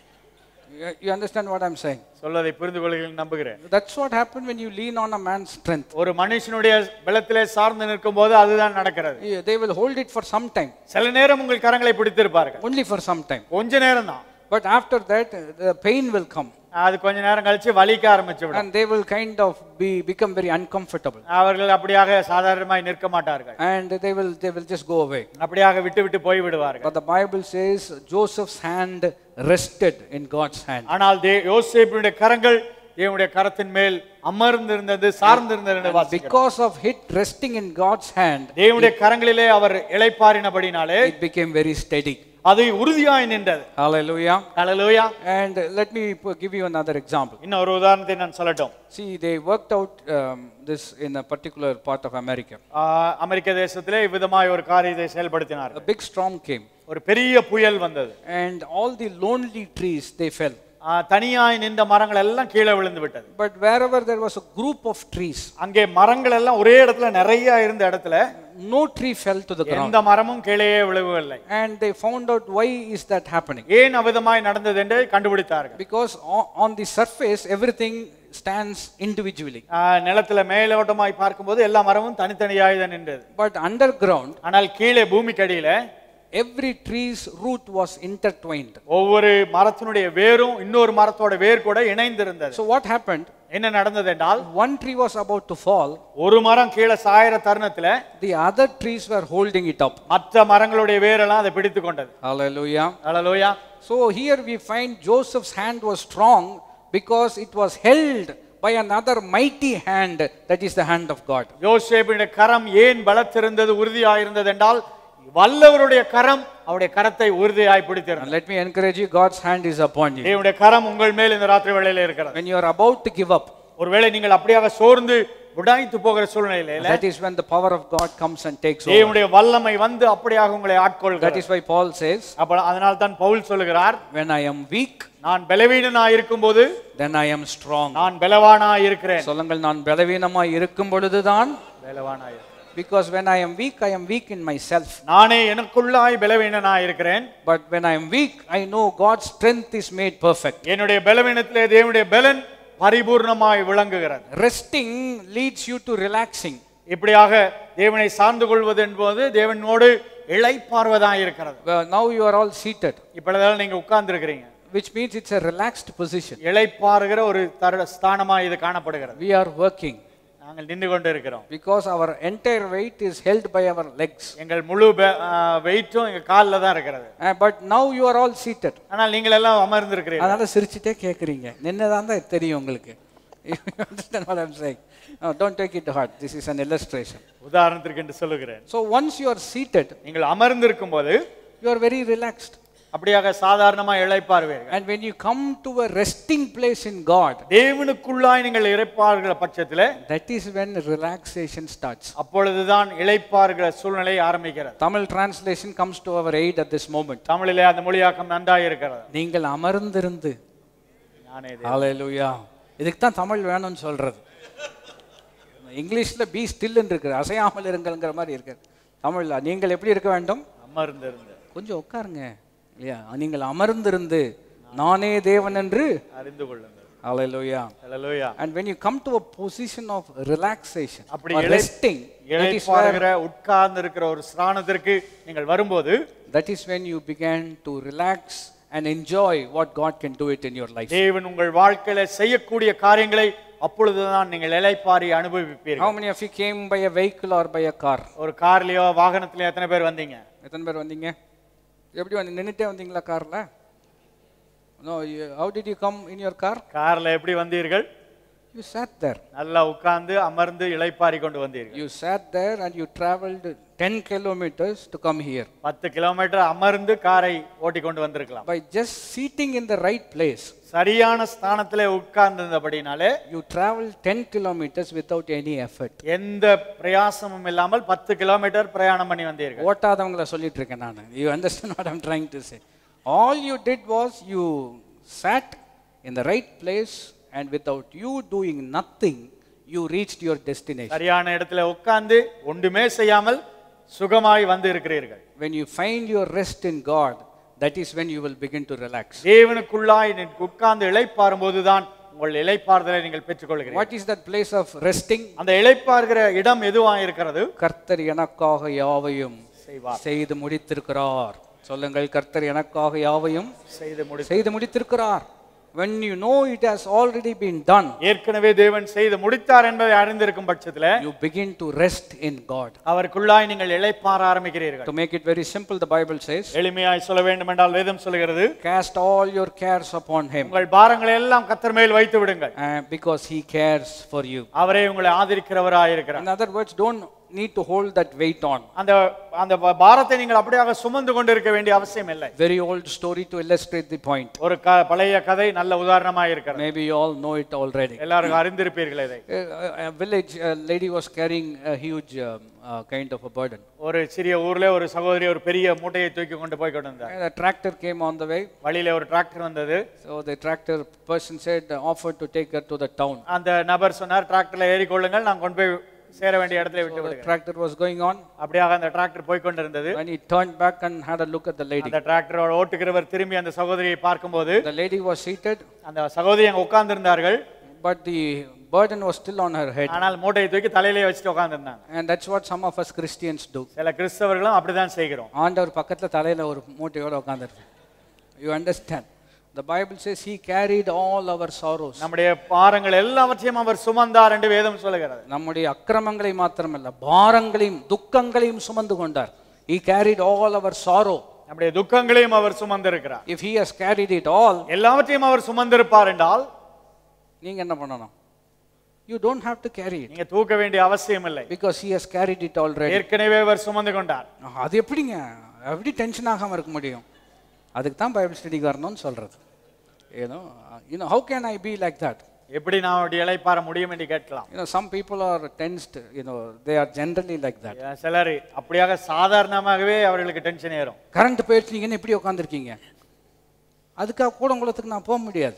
you you understand what i'm saying சொல்வதை புரிந்து கொள்கிறேன் நம்புகிறேன் that's what happened when you lean on a man's strength ஒரு மனுஷனுடைய பலத்திலே சார்ந்து நிற்கும் போது அதுதான் நடக்கிறது Yeah, they will hold it for some time சில நேரம் உங்கள் கரங்களை பிடித்திருப்பார்கள் only for some time கொஞ்ச நேரம் தான் but after that uh, the pain will come அது கொஞ்ச நேரம் கழிச்சு வலிக்க ஆரம்பிச்சு விடும் and they will kind of be become very uncomfortable அவர்கள் அப்படியாக சாதாரணமாய் நிற்க மாட்டார்கள் and they will they will just go away அப்படியாக விட்டு விட்டு போய் விடுவார்கள் but the bible says joseph's hand rested in god's hand ஆனால் தே யோசேப்பினுடைய கரங்கள் தேவனுடைய கரத்தின் மேல் அமர்ந்திருந்தது சார்ந்திருந்தது என்று வாசிக்கிறோம். because of it resting in god's hand தேவனுடைய கரங்களிலே அவர் இளைப்பாறினபடினாலே it became very steady அது உறுதியாய் நின்றது hallelujah hallelujah and let me pu- give you another example இன்னும் ஒரு உதாரணத்தை நான் சொல்லட்டும் see they worked out um, this in a particular part of america ஆஹ், அமெரிக்க தேசத்திலே இவ்விதமாய் ஒரு காரியத்தை செயல்படுத்தினார்கள் a big storm came ஒரு பெரிய புயல் வந்தது and all the lonely trees they fell ஆஹ், தனியாய் நின்ற மரங்கள் எல்லாம் கீழே விழுந்து விட்டது but wherever there was a group of trees அங்கே மரங்கள் எல்லாம் ஒரே இடத்துல நிறைய இருந்த இடத்துல no tree fell to the ground எந்த மரமும் கீழே விழுகவில்லை and they found out why is that happening ஏன் அவ்விதமாய் நடந்தது என்று கண்டுபிடித்தார்கள் because o- on the surface everything stands individually ஆஹ், நிலத்துல மேலோட்டமாய் பார்க்கும்போது எல்லா மரமும் தனித்தனியாய் தான் நின்றது but underground ஆனால் கீழே பூமிக்கு அடியில every tree's root was intertwined ஒவ்வொரு மரத்தினுடைய வேரும் இன்னொரு மரத்தோட வேர் கூட இணைந்திருந்தது so what happened என்ன நடந்தது என்றால் one tree was about to fall ஒரு மரம் கீழே சாயிற தருணத்துல the other trees were holding it up மற்ற மரங்களுடைய வேரெல்லாம் அதை பிடித்து கொண்டது hallelujah hallelujah so here we find joseph's hand was strong because it was held by another mighty hand that is the hand of god யோசேப்பினுடைய கரம் ஏன் பலத்திருந்தது உறுதியாயிருந்தது என்றால் வல்லவருடைய கரம் அவருடைய கரத்தை உறுதியாய் and பிடித்திருந்தது let me encourage you god's hand is upon you தேவனுடைய கரம் உங்கள் மேல் இந்த ராத்திரி வேளையில இருக்கிறது when you are about to give up ஒருவேளை நீங்கள் அப்படியாக சோர்ந்து உடாய்த்து போகிற சூழ்நிலையில that is when the power of god comes and takes over தேவனுடைய வல்லமை வந்து அப்படியாக உங்களை that ஆட்கொள்கிறது is why paul says அப்ப அதனால தான் பவுல் சொல்லுகிறார் when i am weak நான் பலவீனனாய் இருக்கும்போது then i am strong நான் பலவானாய் இருக்கிறேன் சொல்லுங்கள் நான் பலவீனமாய் இருக்கும் பொழுதுதான் பலவானாய் because when i am weak i am weak in myself நானே எனக்குள்ளாய் பலவீனனாய் இருக்கிறேன் but when i am weak i know god's strength is made perfect என்னுடைய பலவீனத்திலே தேவனுடைய பலன் பரிபூர்ணமாய் விளங்குகிறது resting leads you to relaxing இப்படியாக தேவனை சார்ந்து கொள்வது என்பது தேவனோடு இளைப்பார்வதாய் இருக்கிறது well, now you are all seated இப்பொழுதெல்லாம் நீங்க உட்கார்ந்து இருக்கிறீங்க which means it's a relaxed position இளைப்பாறுகிற ஒரு தரு ஸ்தானமா இது காணப்படுகிறது we are working நாங்கள் நின்று கொண்டு இருக்கிறோம் because our entire weight is held by our legs எங்கள் முழு வெயிட்டும் எங்க காலில் தான் இருக்கிறது Uh, but now you are all seated ஆனால் நீங்கள் எல்லாம் அமர்ந்து இருக்கிறீர்கள் அதனால சிரிச்சுட்டே கேட்குறீங்க நின்னதான் தான் தெரியும் உங்களுக்கு You understand what I'm saying? No, don't take it to heart. This is an illustration. உதாரணத்திற்கு என்று சொல்லுகிறேன் So once you are seated, நீங்கள் அமர்ந்து இருக்கும்போது you are very relaxed. அப்படியாக சாதாரணமா இழைப்பாருவீர்கள் And when you come to a resting place in God, தேவனுக்குள்ளாய் நீங்கள் இறைப்பார்கள் பட்சத்துல that is when relaxation starts. அப்பொழுதுதான் இழைப்பார்கள் சூழ்நிலை ஆரம்பிக்கிறது Tamil translation comes to our aid at this moment. தமிழிலே அந்த மொழியாக்கம் நன்றாக இருக்கிறது நீங்கள் அமர்ந்திருந்து நானே ஹalleluya இதுக்கு தான் தமிழ் வேணும்னு சொல்றது இங்கிலீஷ்ல பி ஸ்டில்னு இருக்கு அசையாமல் இருங்கள்ங்கிற மாதிரி இருக்கு தமிழ்ல நீங்கள் எப்படி இருக்க வேண்டும் அமர்ந்திருந்து கொஞ்சம் உட்காருங்க இல்லையா நீங்கள் அமர்ந்திருந்து நானே தேவன் என்று அறிந்து கொள்ளுங்கள் ஹalleluya ஹalleluya and when you come to a position of relaxation அப்படி or இளை- resting that is where இழைப்பாருகிற உட்கார்ந்து இருக்கிற ஒரு ஸ்நானத்திற்கு நீங்கள் வரும்போது that is when you began to relax and enjoy what God can do it in your life தேவன் உங்கள் வாழ்க்கையில செய்யக்கூடிய காரியங்களை அப்பொழுதுதான் நீங்கள் இளைப்பாரி அனுபவிப்பீர்கள் how many of you came by a vehicle or by a car ஒரு கார்லயோ வாகனத்திலயோ எத்தனை பேர் வந்தீங்க எத்தனை பேர் வந்தீங்க எப்படி வந்து நின்றுட்டே வந்தீங்களா காரில் no how did you come in your car கார்ல எப்படி வந்தீர்கள் யூ sat there நல்லா உட்கார்ந்து அமர்ந்து இளைப்பாரி கொண்டு வந்தீர்கள் you sat there and you traveled 10 kilometers to come here பத்து கிலோமீட்டர் அமர்ந்து காரை ஓட்டி கொண்டு வந்திருக்கலாம் by just sitting in the right place சரியான ஸ்தானத்திலே உட்கார்ந்திருந்தபடினாலே you traveled 10 kilometers without any effort எந்த பிரயாசமும் இல்லாமல் பத்து கிலோமீட்டர் பிரயாணம் பண்ணி வந்தீர்கள் ஓட்டாதவங்கள சொல்லிட்டு இருக்கேன் நான் you understand what I'm trying to say all you did was you sat in the right place and without you doing nothing you reached your destination சரியான இடத்துல உட்கார்ந்து ஒன்றுமே செய்யாமல் சுகமாய் வந்து இருக்கிறீர்கள் when you find your rest in god that is when you will begin to relax தேவனுக்குள்ளாய் நீ உட்கார்ந்து இளைப்பாறும் போதுதான் உங்கள் இளைப்பாறுதலை நீங்கள் பெற்றுக்கொள்கிறீர்கள் what is that place of resting அந்த இளைப்பாறுகிற இடம் எதுவா இருக்கிறது கர்த்தர் எனக்காக யாவையும் செய்வார் செய்து முடித்திருக்கிறார் சொல்லுங்கள் கர்த்தர் எனக்காக யாவையும் செய்து முடி செய்து முடித்திருக்கிறார் when you know it has already been done ஏற்கனவே தேவன் செய்து முடித்தார் என்பதை அறிந்திருக்கும் பட்சத்துல you begin to rest in god அவருக்குள்ளாய் நீங்கள் இளைப்பாற ஆரம்பிக்கிறீர்கள் to make it very simple the bible says எளிமையாய் சொல்ல வேண்டும் என்றால் வேதம் சொல்லுகிறது cast all your cares upon him உங்கள் பாரங்களை எல்லாம் கத்தர் மேல் வைத்து விடுங்கள் uh, because he cares for you அவரே உங்களை ஆதரிக்கிறவராய் இருக்கிறார் in other words don't need to hold that weight on அந்த அந்த ப- பாரத்தை நீங்கள் அப்படியாக சுமந்து கொண்டிருக்க வேண்டிய அவசியம் இல்லை very old story to illustrate the point ஒரு க பழைய கதை நல்ல உதாரணமாக இருக்கிறது maybe you all know it already எல்லாரும் அறிந்திருப்பீர்கள் இதை a, a- a village a lady was carrying a huge um, uh, kind of a burden ஒரு சிறிய ஊர்ல ஒரு சகோதரி ஒரு பெரிய மூட்டையை தூக்கி கொண்டு போய் கொண்டு வந்தார் and a tractor came on the way வழியில ஒரு டிராக்டர் வந்தது so the tractor person said uh, offered to take her to the town அந்த நபர் சொன்னார் டிராக்டர்ல ஏறிக்கொள்ளுங்கள் நான் கொண்டு போய் சேர வேண்டிய இடத்துல விட்டு so the விடுகிறேன் tractor was going on அப்படியாக அந்த டிராக்டர் போய் கொண்டிருந்தது when he turned back and had a look at the lady அந்த டிராக்டரோட ஓட்டுகிறவர் திரும்பி அந்த சகோதரியை பார்க்கும்போது the lady was seated அந்த சகோதரி அங்க உட்கார்ந்திருந்தார்கள் but the burden was still on her head ஆனால் மூட்டையை தூக்கி தலையிலே வச்சுட்டு உட்கார்ந்திருந்தாங்க and that's what some of us christians do சில கிறிஸ்தவர்களும் அப்படிதான் செய்கிறோம் ஆண்டவர் பக்கத்துல தலையில ஒரு மூட்டையோட உட்காந்துருக்கு you understand the bible says he carried all our sorrows நம்முடைய பாரங்கள் எல்லாவற்றையும் அவர் சுமந்தார் என்று வேதம் சொல்லுகிறது நம்முடைய அக்கிரமங்களை மாத்திரமல்ல பாரங்களையும் துக்கங்களையும் சுமந்து கொண்டார் he carried all our sorrow நம்முடைய துக்கங்களையும் அவர் சுமந்திருக்கிறார் if he has carried it all எல்லாவற்றையும் அவர் சுமந்திருப்பார் என்றால் நீங்க என்ன பண்ணணும் you don't have to carry it நீங்க தூக்க வேண்டிய அவசியம் இல்லை because he has carried it already ஏற்கனவே அவர் சுமந்து கொண்டார் அது எப்படிங்க எப்படி டென்ஷன் ஆகாம இருக்க முடியும் அதுக்கு தான் பைபிள் ஸ்டடிக்கு வரணும்னு சொல்றது ஏனோ you know how can I be like that எப்படி நான் அவருடைய இலைப்பாற முடியும் என்று கேட்கலாம் you know some people are tensed you know they are generally like that சிலர் அப்படியாக சாதாரணமாகவே அவர்களுக்கு டென்ஷன் ஏறும் கரண்ட் போயிடுச்சுங்கன்னு எப்படி உட்காந்துருக்கீங்க அதுக்காக கூட குளத்துக்கு நான் போக முடியாது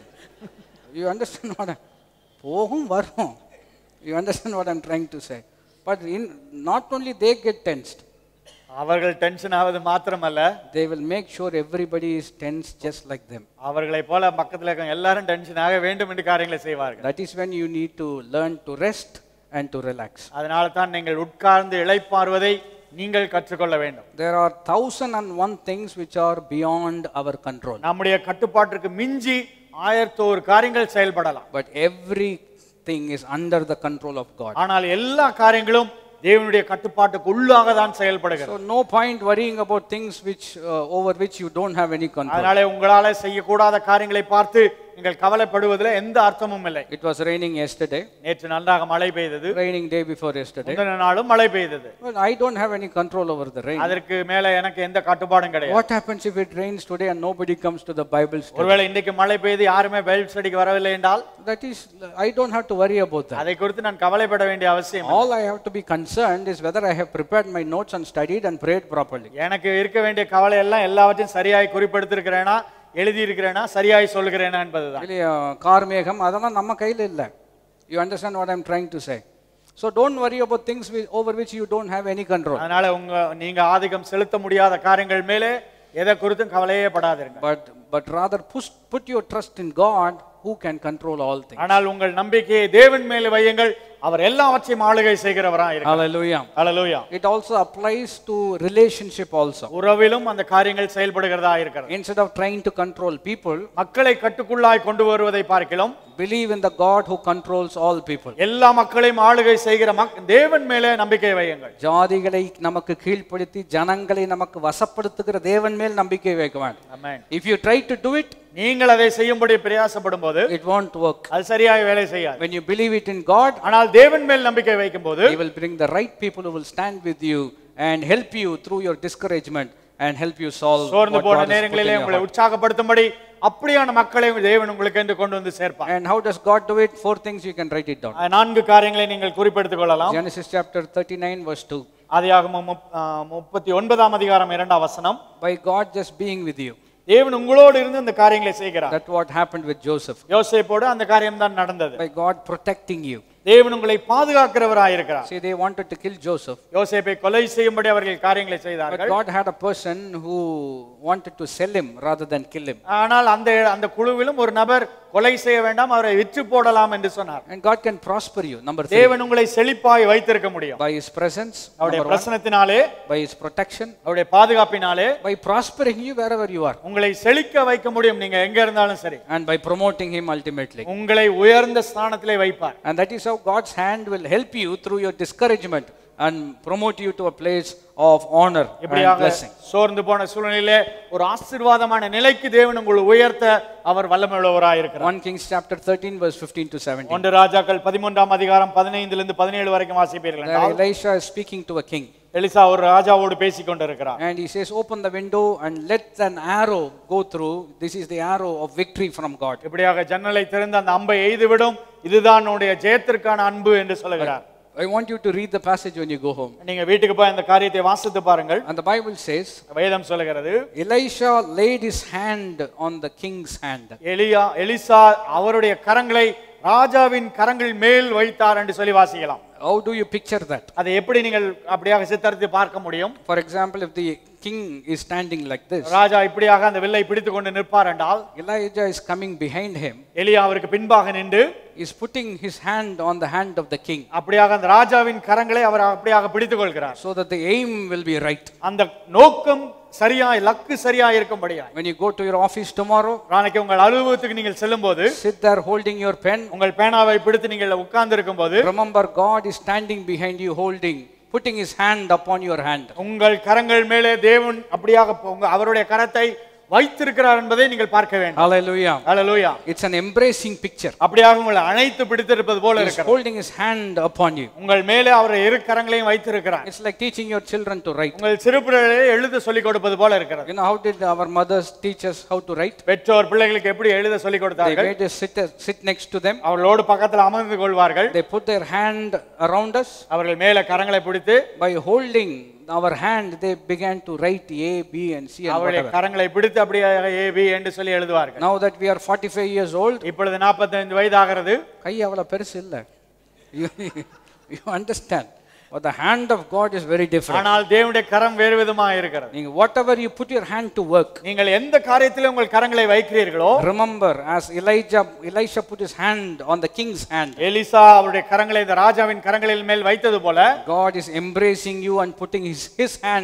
யூ அண்டர்ஸ்டாண்ட் வாட் போகும் வரும் you understand what I'm trying to say but in not only they get tensed அவர்கள் டென்ஷன் ஆவது மாத்திரமல்ல they will make sure everybody is tense just like them அவர்களை போல பக்கத்துல இருக்க எல்லாரும் டென்ஷன் ஆக வேண்டும் என்று காரியங்களை செய்வார்கள் that is when you need to learn to rest and to relax அதனால தான் நீங்கள் உட்கார்ந்து இளைப்பாறுவதை நீங்கள் கற்றுக்கொள்ள வேண்டும் there are thousand and one things which are beyond our control நம்முடைய கட்டுப்பாட்டிற்கு மிஞ்சி ஆயிரத்தோரு காரியங்கள் செயல்படலாம் but everything is under the control of God ஆனால் எல்லா காரியங்களும் தேவனுடைய கட்டுப்பாட்டுக்கு உள்ளாக தான் செயல்படுகிறது So no point worrying about things which uh, over which you don't have any control. அதனாலே உங்களால செய்யக்கூடாத காரியங்களை பார்த்து நீங்கள் கவலைப்படுவதில் எந்த அர்த்தமும் இல்லை It was raining yesterday, நேற்று நன்றாக மழை பெய்தது raining day before yesterday. முந்தின நாளும் மழை பெய்தது Well, I don't have any control over the rain. அதற்கு மேல எனக்கு எந்த கட்டுப்பாடும் கிடையாது What happens if it rains today and nobody comes to the Bible study? ஒருவேளை இன்னைக்கு மழை பெய்து யாருமே பைபிள் ஸ்டடிக்கு வரவில்லை என்றால் That is, I don't have to worry about that. அதை குறித்து நான் கவலைப்பட வேண்டிய அவசியம் இல்லை. All I have to be concerned is whether I have prepared my notes and studied and prayed properly. எனக்கு இருக்க வேண்டிய கவலை எல்லாம் எல்லாவற்றையும் சரியாய் குறிப்பெடுத்திருக்கிறேனா எழுதி இருக்கிறேனா சரியாய் சொல்லுகிறேனா என்பதுதான் இல்லையா கார்மேகம் அதெல்லாம் நம்ம கையில் இல்லை you understand what I'm trying to say so don't worry about things over which you don't have any control அதனால உங்க நீங்க ஆதிக்கம் செலுத்த முடியாத காரியங்கள் மேலே எதை குறித்தும் கவலையே படாதிருங்க but but rather push put your trust in God who can control all thing ஆனால் உங்கள் நம்பிக்கையை தேவன் மேலே வையுங்கள் அவர் எல்லாவற்றையும் ஆளுகை செய்கிறவரா இருக்கிறார் Hallelujah. Hallelujah It also applies to relationship also. உறவிலும் அந்த காரியங்கள் செயல்படுகிறதா இருக்கிறது Instead of trying to control people, மக்களை கட்டுக்குள்ளாய் கொண்டு வருவதை பார்க்கலாம் believe in the God who controls all people. எல்லா மக்களையும் ஆளுகை செய்கிற மக் தேவன் மேலே நம்பிக்கை வையுங்கள் ஜாதிகளை நமக்கு கீழ்ப்படுத்தி ஜனங்களை நமக்கு வசப்படுத்துகிற தேவன் மேல் நம்பிக்கை வைக்க வேண்டும் ஆமென் if you try to do it நீங்கள் அதை செய்யும்படி பிரயாசப்படும் போது இட் வாண்ட் ஒர்க் அது சரியாக வேலை செய்யாது when you believe it in god ஆனால் தேவன் மேல் நம்பிக்கை வைக்கும் போது he will bring the right people who will stand with you and help you through your discouragement and help you solve சோர்ந்து what போன God has put in நேரங்களிலே your உங்களை heart. உற்சாகப்படுத்தும்படி அப்படியான மக்களை தேவன் உங்களுக்கு என்று கொண்டு வந்து சேர்ப்பார் and how does god do it four things you can write it down அது நான்கு காரியங்களை நீங்கள் குறிப்பெடுத்துக் கொள்ளலாம் genesis chapter 39 verse 2 ஆதியாகமம் முப்- ஆ, முப்பத்தி ஒன்பதாம் அதிகாரம் இரண்டாம் வசனம் by god just being with you தேவன் உங்களோடு இருந்து இந்த காரியங்களை செய்கிறார் that what happened with joseph யோசேப்போடு அந்த காரியம் தான் நடந்தது by god protecting you தேவன் உங்களை பாதுகாக்கிறவராய் இருக்கிறார் see they wanted to kill joseph யோசேப்பை கொலை செய்யும்படி அவர்கள் காரியங்களை but செய்தார்கள் god had a person who wanted to sell him rather than kill him ஆனால் அந்த அந்த குழுவிலும் ஒரு நபர் கொலை செய்ய வேண்டாம் அவரை விற்று போடலாம் என்று சொன்னார் and god can prosper you number 3 தேவன் உங்களை செழிப்பாய் வைத்திருக்க முடியும் by his presence அவருடைய number one, பிரசனத்தினாலே by his protection அவருடைய பாதுகாப்பினாலே by prospering you wherever you are உங்களை செழிக்க வைக்க முடியும் நீங்க எங்க இருந்தாலும் சரி and by promoting him ultimately உங்களை உயர்ந்த ஸ்தானத்திலே வைப்பார் and that is how god's hand will help you through your discouragement and promote you to a place of honor and இப்படியாக blessing சோர்ந்து போன சூழ்நிலையிலே ஒரு ஆசீர்வாதமான நிலைக்கு தேவன் உங்களை உயர்த்த அவர் வல்லமையுள்ளவராய் இருக்கிறார் 1 kings chapter 13 verse 15 to 17 ஒன்று ராஜாக்கள் பதிமூன்றாம் அதிகாரம் பதினைந்துல இருந்து பதினேழு வரைக்கும் வாசிப்பீர்கள் There என்றால், elisha is speaking to a king Elisha ஒரு ராஜாவோடு பேசிக் கொண்டிருக்கிறார் and he says open the window and let an arrow go through this is the arrow of victory from god இப்படியாக ஜன்னலை திறந்து அந்த அம்பை எய்து விடும் இதுதான் உன்னுடைய ஜெயத்திற்கான அன்பு என்று சொல்லுகிறார் i want you to read the passage when you go home நீங்க வீட்டுக்கு போய் அந்த காரியத்தை வாசித்து பாருங்கள் and the bible says வேதம் சொல்லுகிறது elisha laid his hand on the king's hand எலியா எலிசா அவருடைய கரங்களை ராஜாவின் கரங்கள் மேல் வைத்தார் என்று சொல்லி வாசிக்கலாம் how do you picture that அதை எப்படி நீங்கள் அப்படியாக சித்தரித்து பார்க்க முடியும் for example if the king is standing like this ராஜா இப்படியாக அந்த வில்லை பிடித்து கொண்டு நிற்பார் என்றால் elijah is coming behind him எலியா அவருக்கு பின்பாக நின்று is putting his hand on the hand of the king அப்படியாக அந்த ராஜாவின் கரங்களை அவர் அப்படியாக பிடித்துக் கொள்கிறார் so that the aim will be right அந்த நோக்கம் சரியாய் லக்கு சரியாய் இருக்கும்படியாய் when you go to your office tomorrow நாளைக்கு உங்கள் அலுவலகத்துக்கு நீங்கள் செல்லும்போது sit there holding your pen உங்கள் பேனாவை பிடித்து நீங்கள் உட்கார்ந்து இருக்கும்போது remember god is standing behind you holding putting his hand upon your hand உங்கள் கரங்கள் மேலே தேவன் அப்படியாக உங்க அவருடைய கரத்தை வைத்திருக்கிறார் என்பதை நீங்கள் பார்க்க வேண்டும் hallelujah hallelujah it's an embracing picture அப்படியாக உங்களை அணைத்து பிடித்திருப்பது போல he's இருக்கிறார் holding his hand upon you உங்கள் மேலே அவர் இரு கரங்களையும் வைத்திருக்கிறார் it's like teaching your children to write உங்கள் சிறுபிள்ளைகளை எழுத சொல்லிக் கொடுப்பது போல இருக்கிறது you know how did our mothers teach us how to write பெற்றோர் பிள்ளைகளுக்கு எப்படி எழுத சொல்லிக் they கொடுத்தார்கள் made us sit, sit next to them அவர்களோடு பக்கத்தில் அமர்ந்து கொள்வார்கள் they put their hand around us அவர்கள் மேலே கரங்களை பிடித்து by holding our hand they began to write a b and c and அவருடைய whatever கரங்களை பிடித்து அப்படியே ஏ பி என்று சொல்லி எழுதுவார்கள் now that we are 45 years old இப்பொழுது 45 வயதாகிறது கை அவ்வளவு பெருசு இல்ல you, you understand but the hand of god is very different ஆனால் தேவனுடைய கரம் வேறு விதமாக இருக்கிறது நீங்க whatever you put your hand to work நீங்கள் எந்த காரியத்திலும் உங்கள் கரங்களை வைக்கிறீர்களோ remember as elijah elisha put his hand on the king's hand Elisha அவருடைய கரங்களை இந்த ராஜாவின் கரங்களில் மேல் வைத்தது போல god is embracing you and putting his, his hand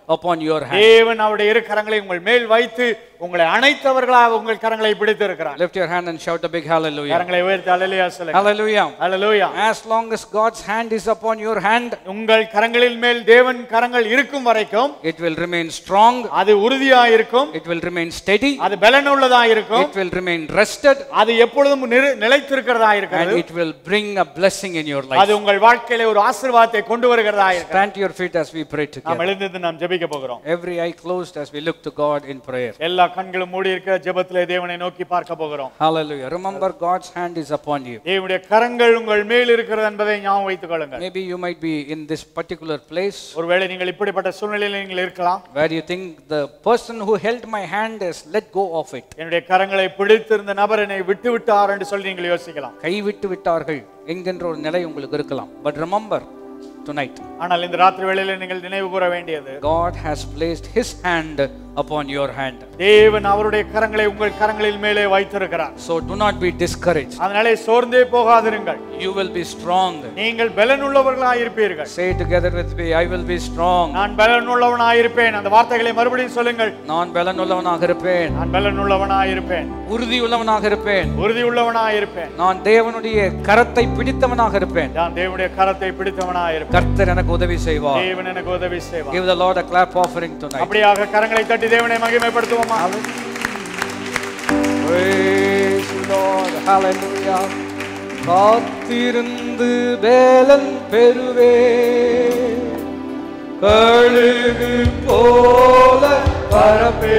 upon your hand. தேவன் அவருடைய இரு கரங்களை உங்கள் மேல் வைத்து உங்களை அணைத்தவர்களாக உங்கள் கரங்களை பிடித்து இருக்கிறார் Lift your hand and shout a big hallelujah. கரங்களை உயர்த்தி அல்லேலூயா சொல்லுங்க Hallelujah. Hallelujah As long as God's hand is upon your hand, உங்கள் கரங்களின் மேல் தேவன் கரங்கள் இருக்கும் வரைக்கும் it will remain strong, அது உறுதியா இருக்கும் it will remain steady, அது பலனுள்ளதா இருக்கும் it will remain rested, அது எப்பொழுதும் நிறு- நிலைத்திருக்கிறதா and இருக்கிறது it will bring a blessing in your அது life. உங்கள் வாழ்க்கையில ஒரு ஆசீர்வாதத்தை கொண்டு வருகிறதா இருக்கிறது Stand to your feet as we pray நாம் together. எழுந்திருந்து நாம் ஜெபிக்க போகிறோம் Every eye closed as we look to God in prayer. எல்லா கண்களும் மூடி இருக்கிற ஜெபத்திலே தேவனை நோக்கி பார்க்க போகிறோம் Hallelujah. Remember, God's hand is upon you. தேவனுடைய கரங்கள் உங்கள் மேல் இருக்கிறது என்பதை ஞாபகம் வைத்துக் கொள்ளுங்கள் Maybe you might be in this particular place ஒருவேளை நீங்கள் இப்படிப்பட்ட சூழ்நிலையில் நீங்கள் இருக்கலாம் where you think the person who held my hand has let go of it. என்னுடைய கரங்களை பிடித்திருந்த நபர் என்னை விட்டு விட்டார் என்று சொல்லி நீங்கள் யோசிக்கலாம் கைவிட்டு விட்டார்கள் என்கின்ற ஒரு நிலை உங்களுக்கு இருக்கலாம் பட் ரிமெம்பர் tonight ஆனால் இந்த ராத்திரி வேளையில நீங்கள் நினைவு கூற வேண்டியது God has placed his hand upon your hand. தேவன் அவருடைய கரங்களை உங்கள் கரங்களில் மேலே வைத்திருக்கிறார் So do not be discouraged. அதனாலே சோர்ந்தே போகாதிருங்கள் You will be strong. நீங்கள் பலனுள்ளவர்களாய் இருப்பீர்கள் Say together with me, I will be strong. நான் பலனுள்ளவனாய் இருப்பேன் அந்த வார்த்தைகளை மறுபடியும் சொல்லுங்கள் நான் பலனுள்ளவனாக இருப்பேன் நான் பலனுள்ளவனாய் இருப்பேன் உறுதியுள்ளவனாக இருப்பேன் உறுதி உள்ளவனாய் இருப்பேன் நான் தேவனுடைய கரத்தை பிடித்தவனாக இருப்பேன் நான் தேவனுடைய கரத்தை பிடித்தவனாய் இருப்பேன் கர்த்தர் எனக்கு உதவி செய்வார் தேவன் எனக்கு உதவி செய்வார் Give the Lord a clap offering tonight. அப்படியாக கரங்களை தட்டி தேவனை மகிமைப்படுத்துவோமா Praise the Lord. Hallelujah. காத்திருந்து வேலன் பெறுவே கழுகு போல பரப்பே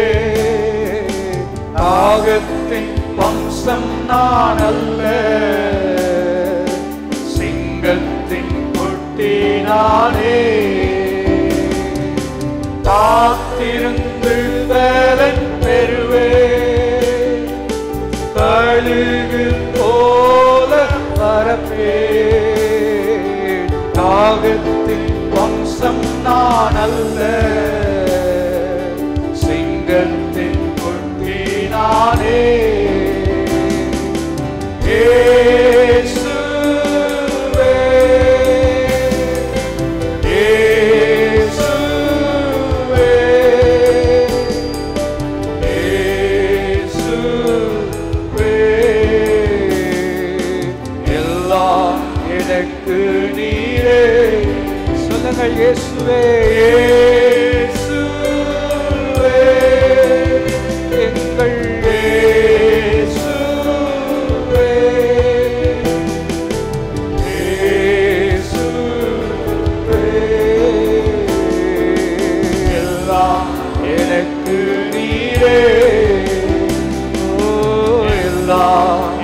நாகத்தின் வம்சம் நான் அல்ல சிங்கத்தின் குட்டி நானே காத்திருந்து வேலன் பெறுவே கழுகு போல பரப்பே நாகத்தின் வம்சம் நான் அல்ல சிங்கத்தின் குட்டி நானே இயேசுவே இயேசுவே இயேசுவே எல்லாம் எனக்கு நீரே சொல்லுங்கள் இயேசுவே இயேசுவே எங்கள் இயேசுவே எல்லாம் எனக்கு நீரே ஓ எல்லாம்